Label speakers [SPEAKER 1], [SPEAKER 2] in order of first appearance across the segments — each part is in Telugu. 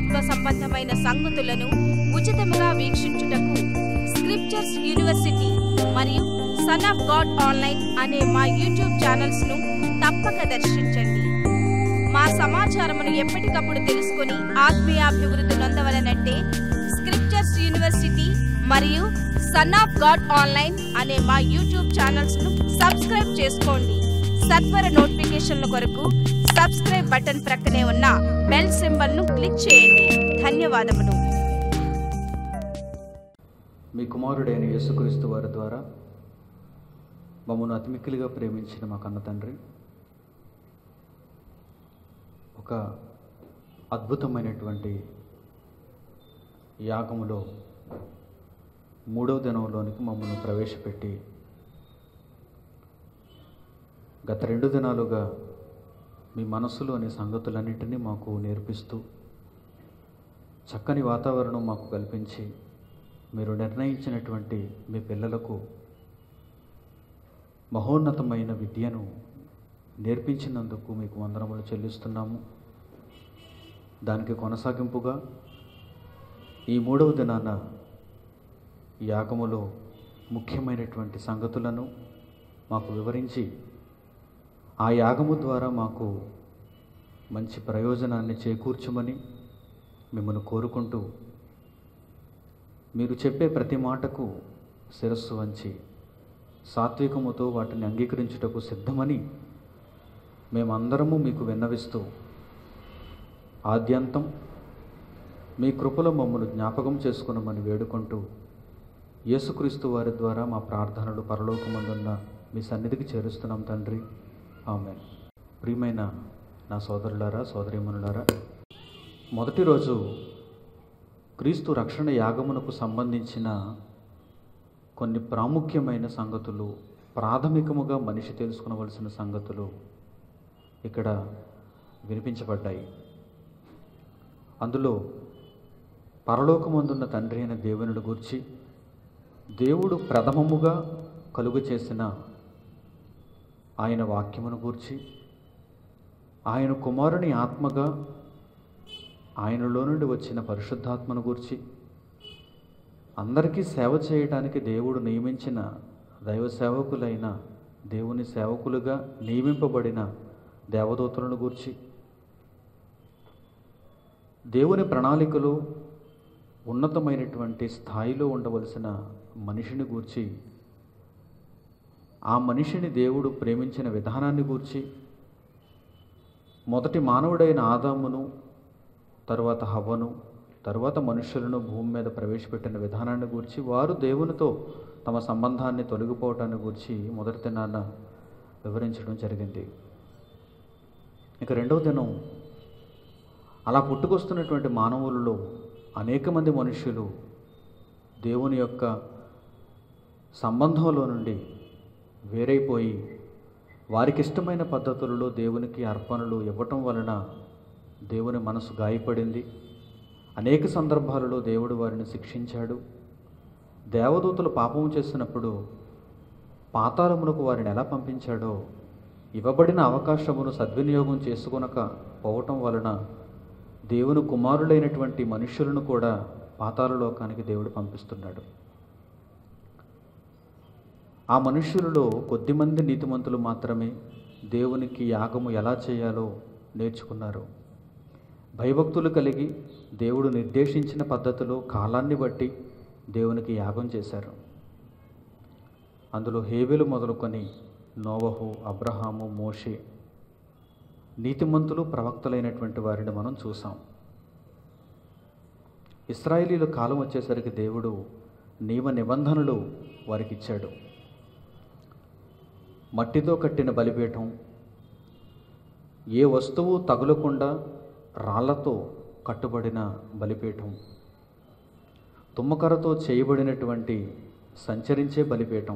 [SPEAKER 1] ఆత్మ సంబంధమైన సంగతులను ఉచితముగా వీక్షించుటకు స్క్రిప్చర్స్ యూనివర్సిటీ మరియు సన్ ఆఫ్ గాడ్ ఆన్లైన్ అనే మా యూట్యూబ్ ఛానల్స్ ను తప్పక దర్శించండి మా సమాచారమును ఎప్పటికప్పుడు తెలుసుకొని ఆత్మీయాభివృద్ధి నొందవలనంటే స్క్రిప్చర్స్ యూనివర్సిటీ మరియు సన్ ఆఫ్ గాడ్ ఆన్లైన్ అనే మా యూట్యూబ్ ఛానల్స్ ను సబ్స్క్రైబ్ చేసుకోండి సత్వర నోటిఫికేషన్ల కొరకు సబ్స్క్రైబ్ బటన్ ప్రక్కనే ఉన్న బెల్ సింబల్ ను క్లిక్ చేయండి ధన్యవాదములు
[SPEAKER 2] మీ కుమారుడైన యేసుక్రీస్తు వారి ద్వారా మమ్మల్ని అతిమిక్కిలిగా ప్రేమించిన మా కన్న తండ్రి ఒక అద్భుతమైనటువంటి యాగములో మూడవ దినంలోనికి మమ్మల్ని ప్రవేశపెట్టి గత రెండు దినాలుగా మీ మనస్సులోని సంగతులన్నింటినీ మాకు నేర్పిస్తూ చక్కని వాతావరణం మాకు కల్పించి మీరు నిర్ణయించినటువంటి మీ పిల్లలకు మహోన్నతమైన విద్యను నేర్పించినందుకు మీకు వందనములు చెల్లిస్తున్నాము దానికి కొనసాగింపుగా ఈ మూడవ దినాన యాగములో ముఖ్యమైనటువంటి సంగతులను మాకు వివరించి ఆ యాగము ద్వారా మాకు మంచి ప్రయోజనాన్ని చేకూర్చమని మిమ్మల్ని కోరుకుంటూ మీరు చెప్పే ప్రతి మాటకు శిరస్సు వంచి సాత్వికముతో వాటిని అంగీకరించుటకు సిద్ధమని మేమందరము మీకు విన్నవిస్తూ ఆద్యంతం మీ కృపలో మమ్మల్ని జ్ఞాపకం చేసుకున్నామని వేడుకుంటూ యేసుక్రీస్తు వారి ద్వారా మా ప్రార్థనలు పరలోకమందున్న మీ సన్నిధికి చేరుస్తున్నాం తండ్రి ఆమె ప్రియమైన నా సోదరులారా సోదరీమణులారా మొదటి రోజు క్రీస్తు రక్షణ యాగమునకు సంబంధించిన కొన్ని ప్రాముఖ్యమైన సంగతులు ప్రాథమికముగా మనిషి తెలుసుకునవలసిన సంగతులు ఇక్కడ వినిపించబడ్డాయి అందులో పరలోకమందున్న తండ్రి అయిన దేవునుడు గూర్చి దేవుడు ప్రథమముగా కలుగు చేసిన ఆయన వాక్యమును గూర్చి ఆయన కుమారుని ఆత్మగా ఆయనలో నుండి వచ్చిన పరిశుద్ధాత్మను గూర్చి అందరికీ సేవ చేయడానికి దేవుడు నియమించిన దైవ సేవకులైన దేవుని సేవకులుగా నియమింపబడిన దేవదూతలను గూర్చి దేవుని ప్రణాళికలో ఉన్నతమైనటువంటి స్థాయిలో ఉండవలసిన మనిషిని గూర్చి ఆ మనిషిని దేవుడు ప్రేమించిన విధానాన్ని గూర్చి మొదటి మానవుడైన ఆదామును తరువాత హవ్వను తరువాత మనుషులను భూమి మీద ప్రవేశపెట్టిన విధానాన్ని గురించి వారు దేవునితో తమ సంబంధాన్ని తొలగిపోవటాన్ని గురించి మొదటి దినాన వివరించడం జరిగింది ఇక రెండవ దినం అలా పుట్టుకొస్తున్నటువంటి మానవులలో అనేక మంది మనుషులు దేవుని యొక్క సంబంధంలో నుండి వేరైపోయి వారికి ఇష్టమైన పద్ధతులలో దేవునికి అర్పణలు ఇవ్వటం వలన దేవుని మనసు గాయపడింది అనేక సందర్భాలలో దేవుడు వారిని శిక్షించాడు దేవదూతలు పాపం చేసినప్పుడు పాతాళమునకు వారిని ఎలా పంపించాడో ఇవ్వబడిన అవకాశమును సద్వినియోగం చేసుకొనక పోవటం వలన దేవుని కుమారులైనటువంటి మనుష్యులను కూడా పాతాళ లోకానికి దేవుడు పంపిస్తున్నాడు ఆ మనుష్యులలో కొద్దిమంది నీతిమంతులు మాత్రమే దేవునికి యాగము ఎలా చేయాలో నేర్చుకున్నారు భయభక్తులు కలిగి దేవుడు నిర్దేశించిన పద్ధతిలో కాలాన్ని బట్టి దేవునికి యాగం చేశారు అందులో హేబెలు మొదలుకొని నోవహు అబ్రహాము మోషే నీతిమంతులు ప్రవక్తలైనటువంటి వారిని మనం చూసాం ఇస్రాయేలీల కాలం వచ్చేసరికి దేవుడు నియమ నిబంధనలు వారికి ఇచ్చాడు మట్టితో కట్టిన బలిపీఠం ఏ వస్తువు తగులకుండా రాళ్లతో కట్టుబడిన బలిపీఠం తుమ్మకరతో చేయబడినటువంటి సంచరించే బలిపీఠం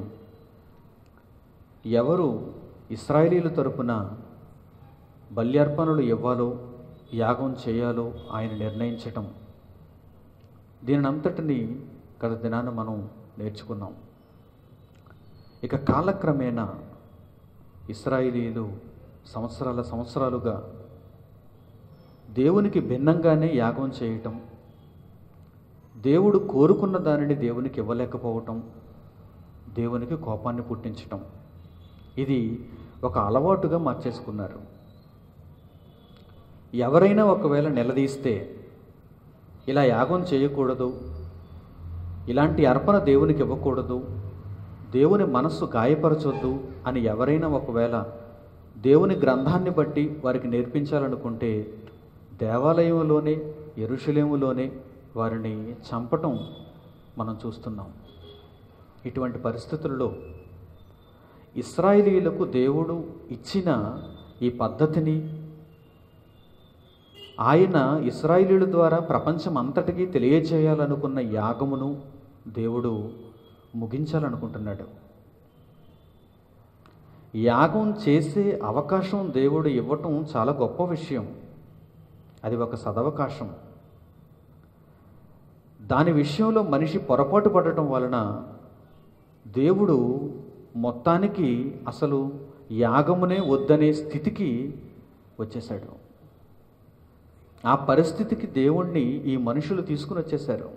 [SPEAKER 2] ఎవరు ఇస్రాయేలీల తరపున బల్యార్పణలు ఇవ్వాలో యాగం చేయాలో ఆయన నిర్ణయించటం దీనంతటిని గత దినాన మనం నేర్చుకున్నాం ఇక కాలక్రమేణా ఇస్రాయిలీలు సంవత్సరాల సంవత్సరాలుగా దేవునికి భిన్నంగానే యాగం చేయటం దేవుడు కోరుకున్న దానిని దేవునికి ఇవ్వలేకపోవటం దేవునికి కోపాన్ని పుట్టించటం ఇది ఒక అలవాటుగా మార్చేసుకున్నారు ఎవరైనా ఒకవేళ నిలదీస్తే ఇలా యాగం చేయకూడదు ఇలాంటి అర్పణ దేవునికి ఇవ్వకూడదు దేవుని మనస్సు గాయపరచొద్దు అని ఎవరైనా ఒకవేళ దేవుని గ్రంథాన్ని బట్టి వారికి నేర్పించాలనుకుంటే దేవాలయంలోనే ఎరుషలేములోనే వారిని చంపటం మనం చూస్తున్నాం ఇటువంటి పరిస్థితుల్లో ఇస్రాయేలీలకు దేవుడు ఇచ్చిన ఈ పద్ధతిని ఆయన ఇస్రాయేలీల ద్వారా ప్రపంచం అంతటికీ తెలియజేయాలనుకున్న యాగమును దేవుడు ముగించాలనుకుంటున్నాడు యాగం చేసే అవకాశం దేవుడు ఇవ్వటం చాలా గొప్ప విషయం అది ఒక సదవకాశం దాని విషయంలో మనిషి పొరపాటు పడటం వలన దేవుడు మొత్తానికి అసలు యాగమునే వద్దనే స్థితికి వచ్చేశాడు ఆ పరిస్థితికి దేవుణ్ణి ఈ మనుషులు తీసుకుని వచ్చేశారు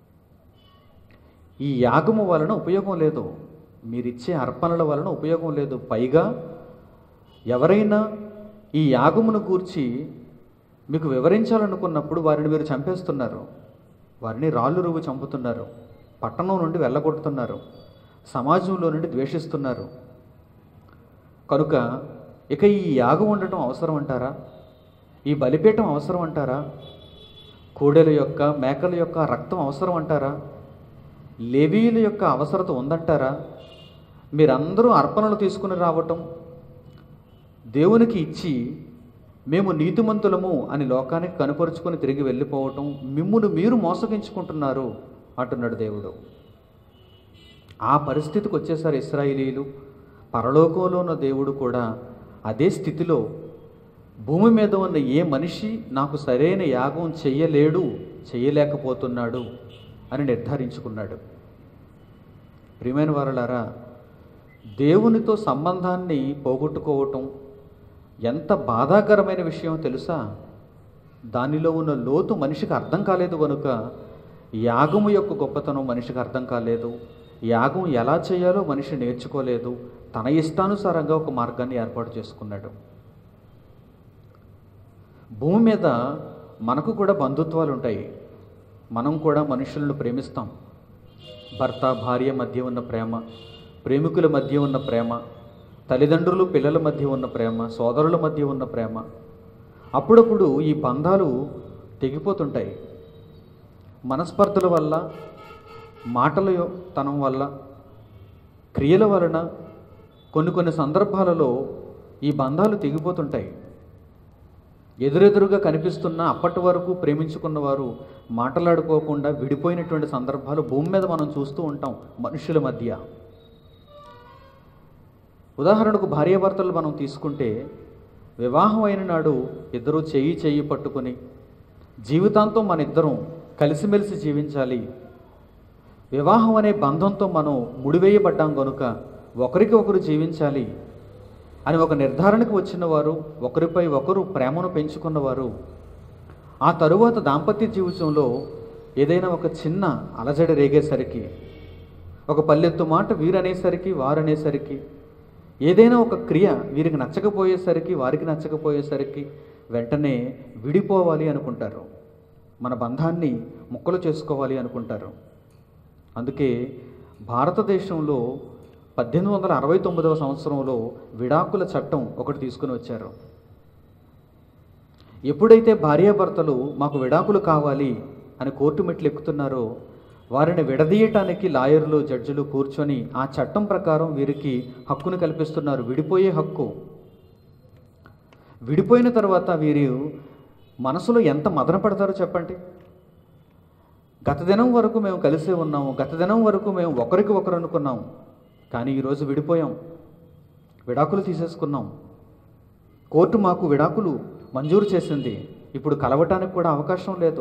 [SPEAKER 2] ఈ యాగము వలన ఉపయోగం లేదు మీరిచ్చే అర్పణల వలన ఉపయోగం లేదు పైగా ఎవరైనా ఈ యాగమును గూర్చి మీకు వివరించాలనుకున్నప్పుడు వారిని మీరు చంపేస్తున్నారు వారిని రాళ్ళు రువ్వు చంపుతున్నారు పట్టణం నుండి వెళ్ళగొడుతున్నారు సమాజంలో నుండి ద్వేషిస్తున్నారు కనుక ఇక ఈ యాగం ఉండటం అవసరం అంటారా ఈ బలిపీఠం అవసరం అంటారా కోడెల యొక్క మేకల యొక్క రక్తం అవసరం అంటారా లేవీల యొక్క అవసరత ఉందంటారా మీరందరూ అర్పణలు తీసుకుని రావటం దేవునికి ఇచ్చి మేము నీతిమంతులము అని లోకానికి కనుపరుచుకొని తిరిగి వెళ్ళిపోవటం మిమ్మును మీరు మోసగించుకుంటున్నారు అంటున్నాడు దేవుడు ఆ పరిస్థితికి వచ్చేసారు ఇస్రాయిలీలు పరలోకంలో ఉన్న దేవుడు కూడా అదే స్థితిలో భూమి మీద ఉన్న ఏ మనిషి నాకు సరైన యాగం చెయ్యలేడు చెయ్యలేకపోతున్నాడు అని నిర్ధారించుకున్నాడు ప్రియమైన వారలారా దేవునితో సంబంధాన్ని పోగొట్టుకోవటం ఎంత బాధాకరమైన విషయం తెలుసా దానిలో ఉన్న లోతు మనిషికి అర్థం కాలేదు కనుక యాగము యొక్క గొప్పతనం మనిషికి అర్థం కాలేదు యాగం ఎలా చేయాలో మనిషి నేర్చుకోలేదు తన ఇష్టానుసారంగా ఒక మార్గాన్ని ఏర్పాటు చేసుకున్నాడు భూమి మీద మనకు కూడా బంధుత్వాలు ఉంటాయి మనం కూడా మనుషులను ప్రేమిస్తాం భర్త భార్య మధ్య ఉన్న ప్రేమ ప్రేమికుల మధ్య ఉన్న ప్రేమ తల్లిదండ్రులు పిల్లల మధ్య ఉన్న ప్రేమ సోదరుల మధ్య ఉన్న ప్రేమ అప్పుడప్పుడు ఈ బంధాలు తెగిపోతుంటాయి మనస్పర్ధల వల్ల మాటల యొ- తనం వల్ల క్రియల వలన కొన్ని కొన్ని సందర్భాలలో ఈ బంధాలు తెగిపోతుంటాయి ఎదురెదురుగా కనిపిస్తున్న అప్పటి వరకు ప్రేమించుకున్న వారు మాట్లాడుకోకుండా విడిపోయినటువంటి సందర్భాలు భూమి మీద మనం చూస్తూ ఉంటాం మనుషుల మధ్య ఉదాహరణకు భార్యాభర్తలు మనం తీసుకుంటే వివాహం అయిన నాడు ఇద్దరూ చెయ్యి చెయ్యి పట్టుకుని జీవితాంతం మన ఇద్దరం కలిసిమెలిసి జీవించాలి వివాహం అనే బంధంతో మనం ముడివేయబడ్డాం కనుక ఒకరికి ఒకరు జీవించాలి అని ఒక నిర్ధారణకు వచ్చిన వారు ఒకరిపై ఒకరు ప్రేమను పెంచుకున్నవారు ఆ తరువాత దాంపత్య జీవితంలో ఏదైనా ఒక చిన్న అలజడి రేగేసరికి ఒక పల్లెత్తు మాట వీరనేసరికి వారనేసరికి ఏదైనా ఒక క్రియ వీరికి నచ్చకపోయేసరికి వారికి నచ్చకపోయేసరికి వెంటనే విడిపోవాలి అనుకుంటారు మన బంధాన్ని ముక్కలు చేసుకోవాలి అనుకుంటారు అందుకే భారతదేశంలో పద్దెనిమిది వందల అరవై తొమ్మిదవ సంవత్సరంలో విడాకుల చట్టం ఒకటి తీసుకుని వచ్చారు ఎప్పుడైతే భార్యాభర్తలు మాకు విడాకులు కావాలి అని కోర్టు మెట్లు ఎక్కుతున్నారో వారిని విడదీయటానికి లాయర్లు జడ్జిలు కూర్చొని ఆ చట్టం ప్రకారం వీరికి హక్కును కల్పిస్తున్నారు విడిపోయే హక్కు విడిపోయిన తర్వాత వీరు మనసులో ఎంత మదన పడతారో చెప్పండి గత దినం వరకు మేము కలిసే ఉన్నాము గత దినం వరకు మేము ఒకరికి ఒకరు అనుకున్నాం కానీ ఈరోజు విడిపోయాం విడాకులు తీసేసుకున్నాం కోర్టు మాకు విడాకులు మంజూరు చేసింది ఇప్పుడు కలవటానికి కూడా అవకాశం లేదు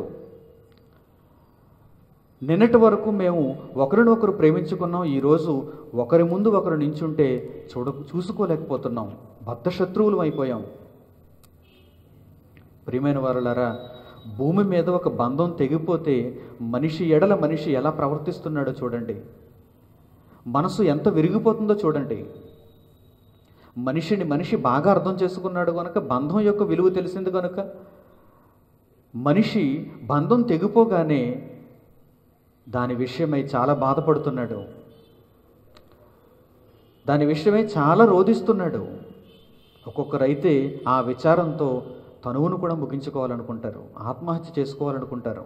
[SPEAKER 2] నిన్నటి వరకు మేము ఒకరినొకరు ప్రేమించుకున్నాం ఈరోజు ఒకరి ముందు ఒకరు నించుంటే చూడ చూసుకోలేకపోతున్నాం బద్ధ శత్రువులు అయిపోయాం ప్రియమైన వారులారా భూమి మీద ఒక బంధం తెగిపోతే మనిషి ఎడల మనిషి ఎలా ప్రవర్తిస్తున్నాడో చూడండి మనసు ఎంత విరిగిపోతుందో చూడండి మనిషిని మనిషి బాగా అర్థం చేసుకున్నాడు కనుక బంధం యొక్క విలువ తెలిసింది కనుక మనిషి బంధం తెగిపోగానే దాని విషయమై చాలా బాధపడుతున్నాడు దాని విషయమై చాలా రోధిస్తున్నాడు ఒక్కొక్కరైతే ఆ విచారంతో తనువును కూడా ముగించుకోవాలనుకుంటారు ఆత్మహత్య చేసుకోవాలనుకుంటారు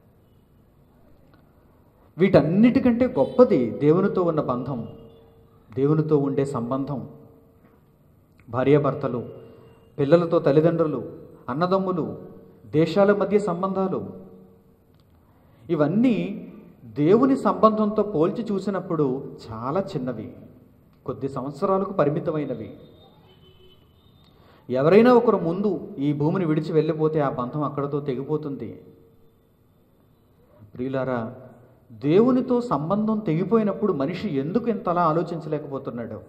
[SPEAKER 2] వీటన్నిటికంటే గొప్పది దేవునితో ఉన్న బంధం దేవునితో ఉండే సంబంధం భార్యాభర్తలు పిల్లలతో తల్లిదండ్రులు అన్నదమ్ములు దేశాల మధ్య సంబంధాలు ఇవన్నీ దేవుని సంబంధంతో పోల్చి చూసినప్పుడు చాలా చిన్నవి కొద్ది సంవత్సరాలకు పరిమితమైనవి ఎవరైనా ఒకరు ముందు ఈ భూమిని విడిచి వెళ్ళిపోతే ఆ బంధం అక్కడతో తెగిపోతుంది ప్రియులారా దేవునితో సంబంధం తెగిపోయినప్పుడు మనిషి ఎందుకు ఇంతలా ఆలోచించలేకపోతున్నాడు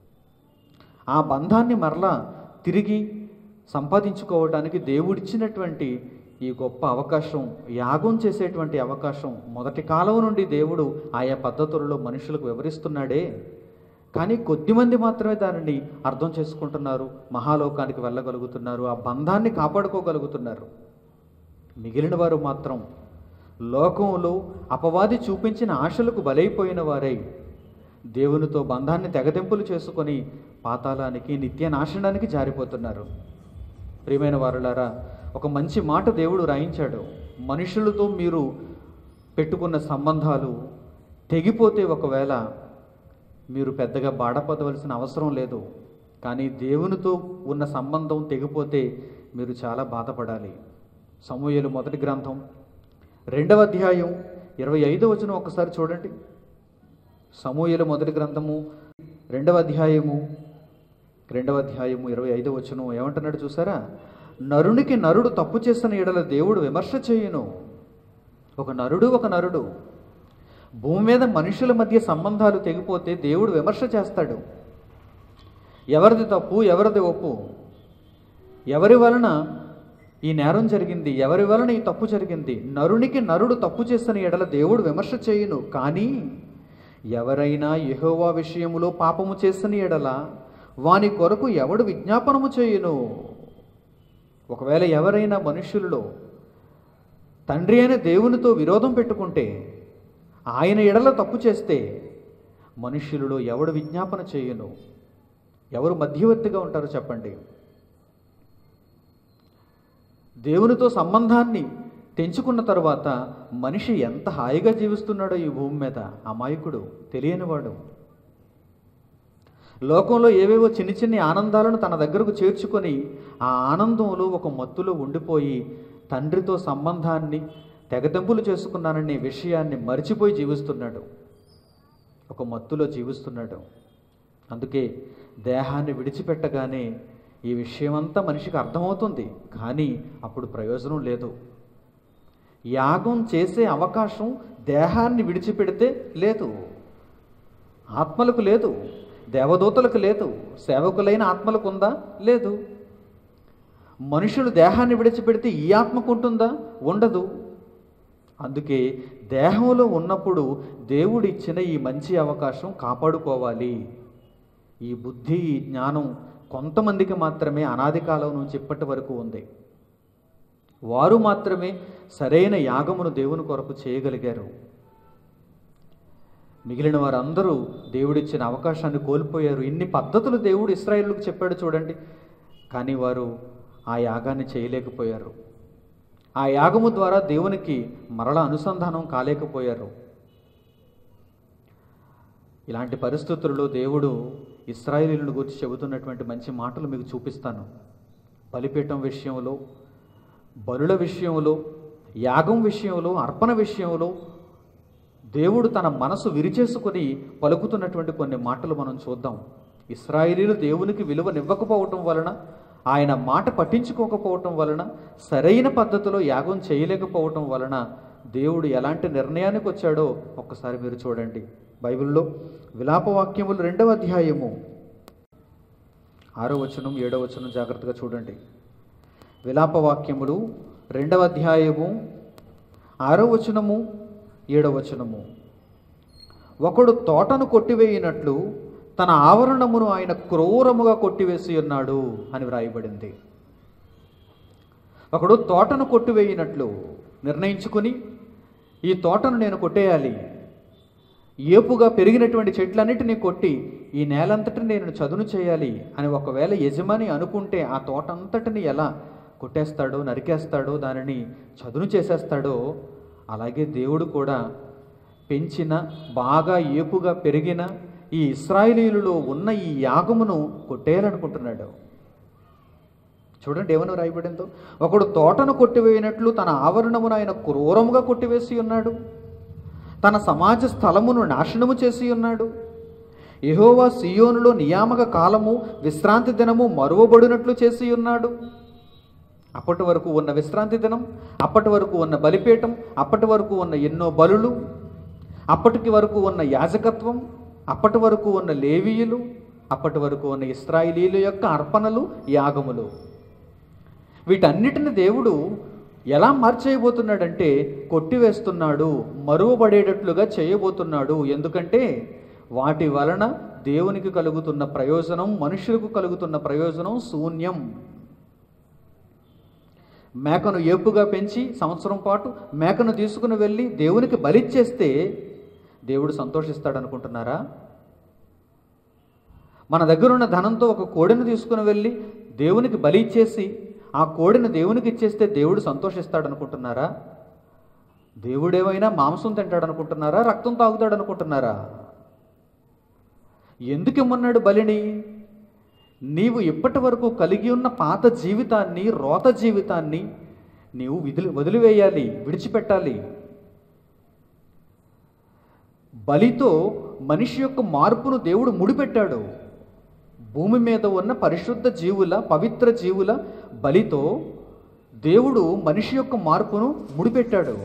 [SPEAKER 2] ఆ బంధాన్ని మరలా తిరిగి సంపాదించుకోవడానికి దేవుడిచ్చినటువంటి ఈ గొప్ప అవకాశం యాగం చేసేటువంటి అవకాశం మొదటి కాలం నుండి దేవుడు ఆయా పద్ధతులలో మనుషులకు వివరిస్తున్నాడే కానీ కొద్దిమంది మాత్రమే దానిని అర్థం చేసుకుంటున్నారు మహాలోకానికి వెళ్ళగలుగుతున్నారు ఆ బంధాన్ని కాపాడుకోగలుగుతున్నారు మిగిలిన వారు మాత్రం లోకంలో అపవాది చూపించిన ఆశలకు బలైపోయిన వారై దేవునితో బంధాన్ని తెగదెంపులు చేసుకొని పాతాళానికి నిత్య నాశనానికి జారిపోతున్నారు ప్రియమైన వారులారా ఒక మంచి మాట దేవుడు రాయించాడు మనుషులతో మీరు పెట్టుకున్న సంబంధాలు తెగిపోతే ఒకవేళ మీరు పెద్దగా బాధపడవలసిన అవసరం లేదు కానీ దేవునితో ఉన్న సంబంధం తెగిపోతే మీరు చాలా బాధపడాలి సమూహలు మొదటి గ్రంథం రెండవ అధ్యాయం ఇరవై ఐదో వచనం ఒకసారి చూడండి సమూహలు మొదటి గ్రంథము రెండవ అధ్యాయము రెండవ అధ్యాయము ఇరవై ఐదో వచనం ఏమంటున్నాడు చూసారా నరునికి నరుడు తప్పు చేసిన ఎడల దేవుడు విమర్శ చేయును ఒక నరుడు ఒక నరుడు భూమి మీద మనుషుల మధ్య సంబంధాలు తెగిపోతే దేవుడు విమర్శ చేస్తాడు ఎవరిది తప్పు ఎవరిది ఒప్పు ఎవరి వలన ఈ నేరం జరిగింది ఎవరి వలన ఈ తప్పు జరిగింది నరునికి నరుడు తప్పు చేసిన ఎడల దేవుడు విమర్శ చేయును కానీ ఎవరైనా యెహోవా విషయములో పాపము చేసిన ఎడల వాని కొరకు ఎవడు విజ్ఞాపనము చేయును ఒకవేళ ఎవరైనా మనుషులలో తండ్రి అయిన దేవునితో విరోధం పెట్టుకుంటే ఆయన ఎడల తప్పు చేస్తే మనుష్యులలో ఎవడు విజ్ఞాపన చేయును ఎవరు మధ్యవర్తిగా ఉంటారో చెప్పండి దేవునితో సంబంధాన్ని తెంచుకున్న తరువాత మనిషి ఎంత హాయిగా జీవిస్తున్నాడో ఈ భూమి మీద అమాయకుడు తెలియనివాడు లోకంలో ఏవేవో చిన్ని చిన్ని ఆనందాలను తన దగ్గరకు చేర్చుకొని ఆ ఆనందంలో ఒక మత్తులో ఉండిపోయి తండ్రితో సంబంధాన్ని తెగతెంపులు చేసుకున్నాననే విషయాన్ని మరిచిపోయి జీవిస్తున్నాడు ఒక మత్తులో జీవిస్తున్నాడు అందుకే దేహాన్ని విడిచిపెట్టగానే ఈ విషయమంతా మనిషికి అర్థమవుతుంది కానీ అప్పుడు ప్రయోజనం లేదు యాగం చేసే అవకాశం దేహాన్ని విడిచిపెడితే లేదు ఆత్మలకు లేదు దేవదూతలకు లేదు సేవకులైన ఆత్మలకు ఉందా లేదు మనుషులు దేహాన్ని విడిచిపెడితే ఈ ఆత్మకు ఉంటుందా ఉండదు అందుకే దేహంలో ఉన్నప్పుడు దేవుడు ఇచ్చిన ఈ మంచి అవకాశం కాపాడుకోవాలి ఈ బుద్ధి ఈ జ్ఞానం కొంతమందికి మాత్రమే అనాది కాలం నుంచి ఇప్పటి వరకు ఉంది వారు మాత్రమే సరైన యాగమును దేవుని కొరకు చేయగలిగారు మిగిలిన వారందరూ దేవుడిచ్చిన అవకాశాన్ని కోల్పోయారు ఇన్ని పద్ధతులు దేవుడు ఇస్రాయేళ్లకు చెప్పాడు చూడండి కానీ వారు ఆ యాగాన్ని చేయలేకపోయారు ఆ యాగము ద్వారా దేవునికి మరల అనుసంధానం కాలేకపోయారు ఇలాంటి పరిస్థితుల్లో దేవుడు ఇస్రాయేలీలను గురించి చెబుతున్నటువంటి మంచి మాటలు మీకు చూపిస్తాను బలిపీఠం విషయంలో బలుల విషయంలో యాగం విషయంలో అర్పణ విషయంలో దేవుడు తన మనసు విరిచేసుకొని పలుకుతున్నటువంటి కొన్ని మాటలు మనం చూద్దాం ఇస్రాయేలీలు దేవునికి విలువనివ్వకపోవటం వలన ఆయన మాట పట్టించుకోకపోవటం వలన సరైన పద్ధతిలో యాగం చేయలేకపోవటం వలన దేవుడు ఎలాంటి నిర్ణయానికి వచ్చాడో ఒక్కసారి మీరు చూడండి బైబిల్లో విలాపవాక్యములు రెండవ అధ్యాయము ఆరో వచనం ఏడో వచనం జాగ్రత్తగా చూడండి విలాపవాక్యములు రెండవ అధ్యాయము ఆరో వచనము ఏడవ వచనము ఒకడు తోటను కొట్టివేయినట్లు తన ఆవరణమును ఆయన క్రూరముగా కొట్టివేసి ఉన్నాడు అని వ్రాయబడింది ఒకడు తోటను కొట్టివేయినట్లు నిర్ణయించుకుని ఈ తోటను నేను కొట్టేయాలి ఏపుగా పెరిగినటువంటి చెట్లన్నిటినీ కొట్టి ఈ నేలంతటిని నేను చదును చేయాలి అని ఒకవేళ యజమాని అనుకుంటే ఆ తోట అంతటిని ఎలా కొట్టేస్తాడో నరికేస్తాడో దానిని చదును చేసేస్తాడో అలాగే దేవుడు కూడా పెంచిన బాగా ఏపుగా పెరిగిన ఈ ఇస్రాయేలీలలో ఉన్న ఈ యాగమును కొట్టేయాలనుకుంటున్నాడు చూడండి ఏమని రాయబడిందో ఒకడు తోటను కొట్టివేయినట్లు తన ఆవరణమును ఆయన క్రూరముగా కొట్టివేసి ఉన్నాడు తన సమాజ స్థలమును నాశనము చేసి ఉన్నాడు యెహోవా సియోనులో నియామక కాలము విశ్రాంతి దినము మరువబడినట్లు చేసి ఉన్నాడు అప్పటి వరకు ఉన్న విశ్రాంతి దినం అప్పటి వరకు ఉన్న బలిపీఠం అప్పటి వరకు ఉన్న ఎన్నో బలులు అప్పటికి వరకు ఉన్న యాజకత్వం అప్పటి వరకు ఉన్న లేవీయులు అప్పటి వరకు ఉన్న ఇస్రాయిలీల యొక్క అర్పణలు యాగములు వీటన్నిటిని దేవుడు ఎలా మార్చేయబోతున్నాడంటే కొట్టివేస్తున్నాడు మరువబడేటట్లుగా చేయబోతున్నాడు ఎందుకంటే వాటి వలన దేవునికి కలుగుతున్న ప్రయోజనం మనుషులకు కలుగుతున్న ప్రయోజనం శూన్యం మేకను ఏపుగా పెంచి సంవత్సరం పాటు మేకను తీసుకుని వెళ్ళి దేవునికి బలిచ్చేస్తే దేవుడు సంతోషిస్తాడు అనుకుంటున్నారా మన దగ్గర ఉన్న ధనంతో ఒక కోడిని తీసుకుని వెళ్ళి దేవునికి బలి ఇచ్చేసి ఆ కోడిని దేవునికి ఇచ్చేస్తే దేవుడు సంతోషిస్తాడు అనుకుంటున్నారా దేవుడేమైనా మాంసం తింటాడు అనుకుంటున్నారా రక్తం తాగుతాడు అనుకుంటున్నారా ఎందుకు ఇమ్మన్నాడు బలిని నీవు ఇప్పటి వరకు కలిగి ఉన్న పాత జీవితాన్ని రోత జీవితాన్ని నీవు విదిలి వదిలివేయాలి విడిచిపెట్టాలి బలితో మనిషి యొక్క మార్పును దేవుడు ముడిపెట్టాడు భూమి మీద ఉన్న పరిశుద్ధ జీవుల పవిత్ర జీవుల బలితో దేవుడు మనిషి యొక్క మార్పును ముడిపెట్టాడు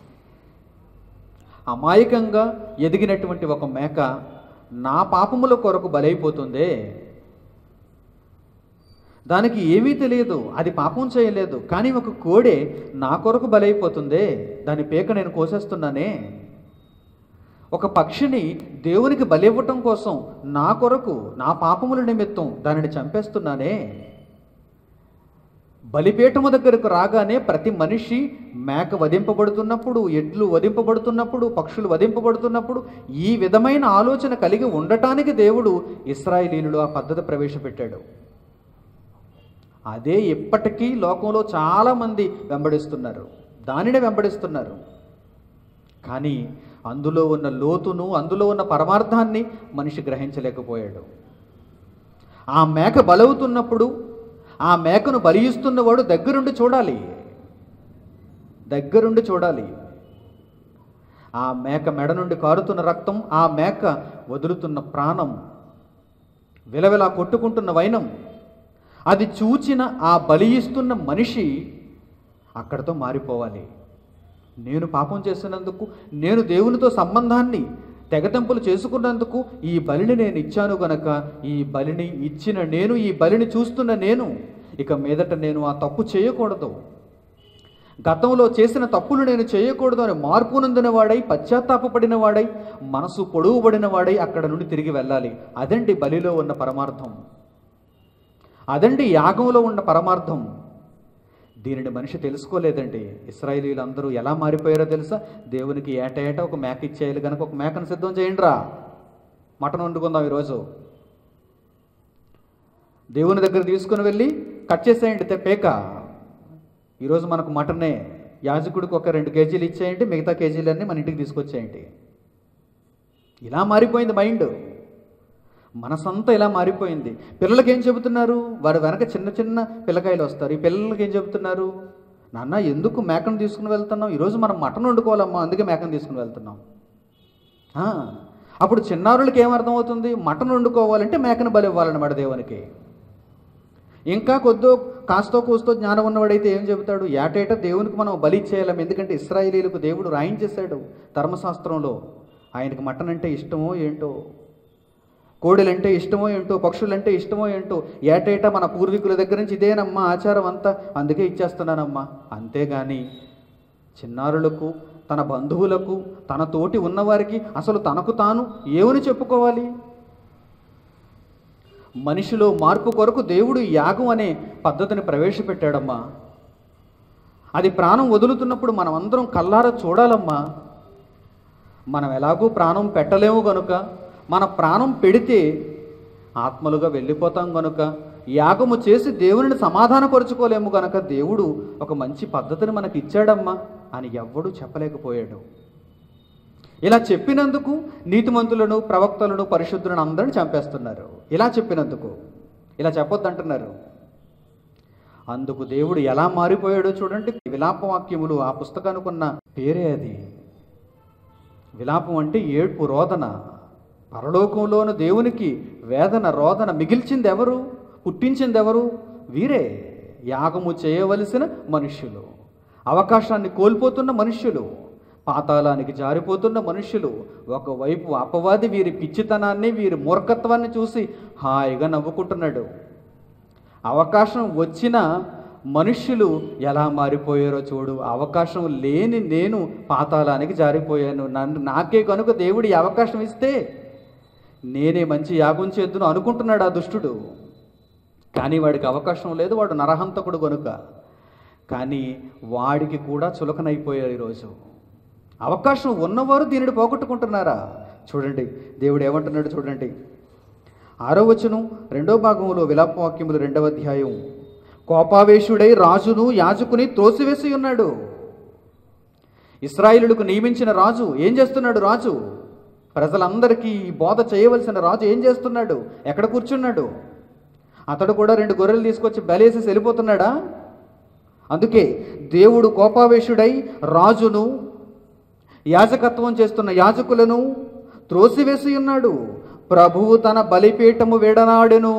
[SPEAKER 2] అమాయకంగా ఎదిగినటువంటి ఒక మేక నా పాపముల కొరకు బలైపోతుందే దానికి ఏమీ తెలియదు అది పాపం చేయలేదు కానీ ఒక కోడే నా కొరకు బలైపోతుందే దాని పేక నేను కోసేస్తున్నానే ఒక పక్షిని దేవునికి బలివ్వటం కోసం నా కొరకు నా పాపముల నిమిత్తం దానిని చంపేస్తున్నానే బలిపీఠము దగ్గరకు రాగానే ప్రతి మనిషి మేక వధింపబడుతున్నప్పుడు ఎడ్లు వధింపబడుతున్నప్పుడు పక్షులు వధింపబడుతున్నప్పుడు ఈ విధమైన ఆలోచన కలిగి ఉండటానికి దేవుడు ఇస్రాయేలీలు ఆ పద్ధతి ప్రవేశపెట్టాడు అదే ఇప్పటికీ లోకంలో చాలామంది వెంబడిస్తున్నారు దానినే వెంబడిస్తున్నారు కానీ అందులో ఉన్న లోతును అందులో ఉన్న పరమార్థాన్ని మనిషి గ్రహించలేకపోయాడు ఆ మేక బలవుతున్నప్పుడు ఆ మేకను బలియిస్తున్నవాడు దగ్గరుండి చూడాలి దగ్గరుండి చూడాలి ఆ మేక మెడ నుండి కారుతున్న రక్తం ఆ మేక వదులుతున్న ప్రాణం విలవిలా కొట్టుకుంటున్న వైనం అది చూచిన ఆ బలి ఇస్తున్న మనిషి అక్కడితో మారిపోవాలి నేను పాపం చేసినందుకు నేను దేవునితో సంబంధాన్ని తెగతెంపులు చేసుకున్నందుకు ఈ బలిని నేను ఇచ్చాను గనక ఈ బలిని ఇచ్చిన నేను ఈ బలిని చూస్తున్న నేను ఇక మీదట నేను ఆ తప్పు చేయకూడదు గతంలో చేసిన తప్పులు నేను చేయకూడదు అని మార్పు నొందిన వాడై పశ్చాత్తాపపడిన వాడై మనసు పొడుగుబడిన వాడై అక్కడ నుండి తిరిగి వెళ్ళాలి అదండి బలిలో ఉన్న పరమార్థం అదండి యాగంలో ఉన్న పరమార్థం దీనిని మనిషి తెలుసుకోలేదండి ఇస్రాయేలీలు అందరూ ఎలా మారిపోయారో తెలుసా దేవునికి ఏట ఏట ఒక మేక ఇచ్చేయాలి కనుక ఒక మేకను సిద్ధం చేయండి రా మటన్ వండుకుందాం ఈరోజు దేవుని దగ్గర తీసుకుని వెళ్ళి కట్ చేసేయండి తే పేక ఈరోజు మనకు మటనే యాజకుడికి ఒక రెండు కేజీలు ఇచ్చేయండి మిగతా కేజీలన్నీ మన ఇంటికి తీసుకొచ్చేయండి ఇలా మారిపోయింది మైండ్ మనసంతా ఇలా మారిపోయింది పిల్లలకి ఏం చెబుతున్నారు వారి వెనక చిన్న చిన్న పిల్లకాయలు వస్తారు ఈ పిల్లలకి ఏం చెబుతున్నారు నాన్న ఎందుకు మేకను తీసుకుని వెళ్తున్నాం ఈరోజు మనం మటన్ వండుకోవాలమ్మా అందుకే మేకను తీసుకుని వెళ్తున్నాం ఆ, అప్పుడు చిన్నారులకి ఏమర్థమవుతుంది మటన్ వండుకోవాలంటే మేకను బలి ఇవ్వాలన్నమాట దేవునికి ఇంకా కొద్దో కాస్తో కూస్తో జ్ఞానం ఉన్నవాడైతే ఏం చెబుతాడు ఏటేటా దేవునికి మనం బలి ఇచ్చేయాలం ఎందుకంటే ఇస్రాయేలీలకు దేవుడు రాయించేశాడు ధర్మశాస్త్రంలో ఆయనకి మటన్ అంటే ఇష్టమో ఏంటో కోడలంటే ఇష్టమో ఏంటో పక్షులంటే ఇష్టమో ఏంటో ఏటేటా మన పూర్వీకుల దగ్గర నుంచి ఇదేనమ్మా ఆచారం అంతా అందుకే ఇచ్చేస్తున్నానమ్మా అంతేగాని చిన్నారులకు తన బంధువులకు తన తోటి ఉన్నవారికి అసలు తనకు తాను ఏమని చెప్పుకోవాలి మనిషిలో మార్పు కొరకు దేవుడు యాగం అనే పద్ధతిని ప్రవేశపెట్టాడమ్మా అది ప్రాణం వదులుతున్నప్పుడు మనం అందరం కల్లారా చూడాలమ్మా మనం ఎలాగూ ప్రాణం పెట్టలేము గనుక మన ప్రాణం పెడితే ఆత్మలుగా వెళ్ళిపోతాం గనుక యాగము చేసి దేవునిని సమాధానపరుచుకోలేము గనక దేవుడు ఒక మంచి పద్ధతిని మనకి ఇచ్చాడమ్మా అని ఎవ్వడూ చెప్పలేకపోయాడు ఇలా చెప్పినందుకు నీతిమంతులను ప్రవక్తలను పరిశుద్ధులను అందరిని చంపేస్తున్నారు ఇలా చెప్పినందుకు ఇలా చెప్పొద్దంటున్నారు అందుకు దేవుడు ఎలా మారిపోయాడో చూడండి విలాపవాక్యములు ఆ పుస్తకానికి ఉన్న పేరే అది విలాపం అంటే ఏడ్పు రోదన పరలోకంలోని దేవునికి వేదన రోదన మిగిల్చింది ఎవరు పుట్టించింది ఎవరు వీరే యాగము చేయవలసిన మనుష్యులు అవకాశాన్ని కోల్పోతున్న మనుష్యులు పాతాళానికి జారిపోతున్న మనుష్యులు ఒకవైపు అపవాది వీరి పిచ్చితనాన్ని వీరి మూర్ఖత్వాన్ని చూసి హాయిగా నవ్వుకుంటున్నాడు అవకాశం వచ్చిన మనుష్యులు ఎలా మారిపోయారో చూడు అవకాశం లేని నేను పాతాళానికి జారిపోయాను నన్ను నాకే కనుక దేవుడు ఈ అవకాశం ఇస్తే నేనే మంచి యాగం చేద్దును అనుకుంటున్నాడు ఆ దుష్టుడు కానీ వాడికి అవకాశం లేదు వాడు నరహంతకుడు కనుక కానీ వాడికి కూడా చులకనైపోయారు ఈరోజు అవకాశం ఉన్నవారు దీనిని పోగొట్టుకుంటున్నారా చూడండి దేవుడు ఏమంటున్నాడు చూడండి ఆరో వచనం రెండో భాగంలో విలాపవాక్యములు రెండవ అధ్యాయం కోపావేశుడై రాజును యాజకుని త్రోసివేసి ఉన్నాడు ఇస్రాయిలులకు నియమించిన రాజు ఏం చేస్తున్నాడు రాజు ప్రజలందరికీ ఈ బోధ చేయవలసిన రాజు ఏం చేస్తున్నాడు ఎక్కడ కూర్చున్నాడు అతడు కూడా రెండు గొర్రెలు తీసుకొచ్చి బలేసేసి వెళ్ళిపోతున్నాడా అందుకే దేవుడు కోపావేశుడై రాజును యాజకత్వం చేస్తున్న యాజకులను త్రోసివేసి ఉన్నాడు ప్రభువు తన బలిపీఠము విడనాడెను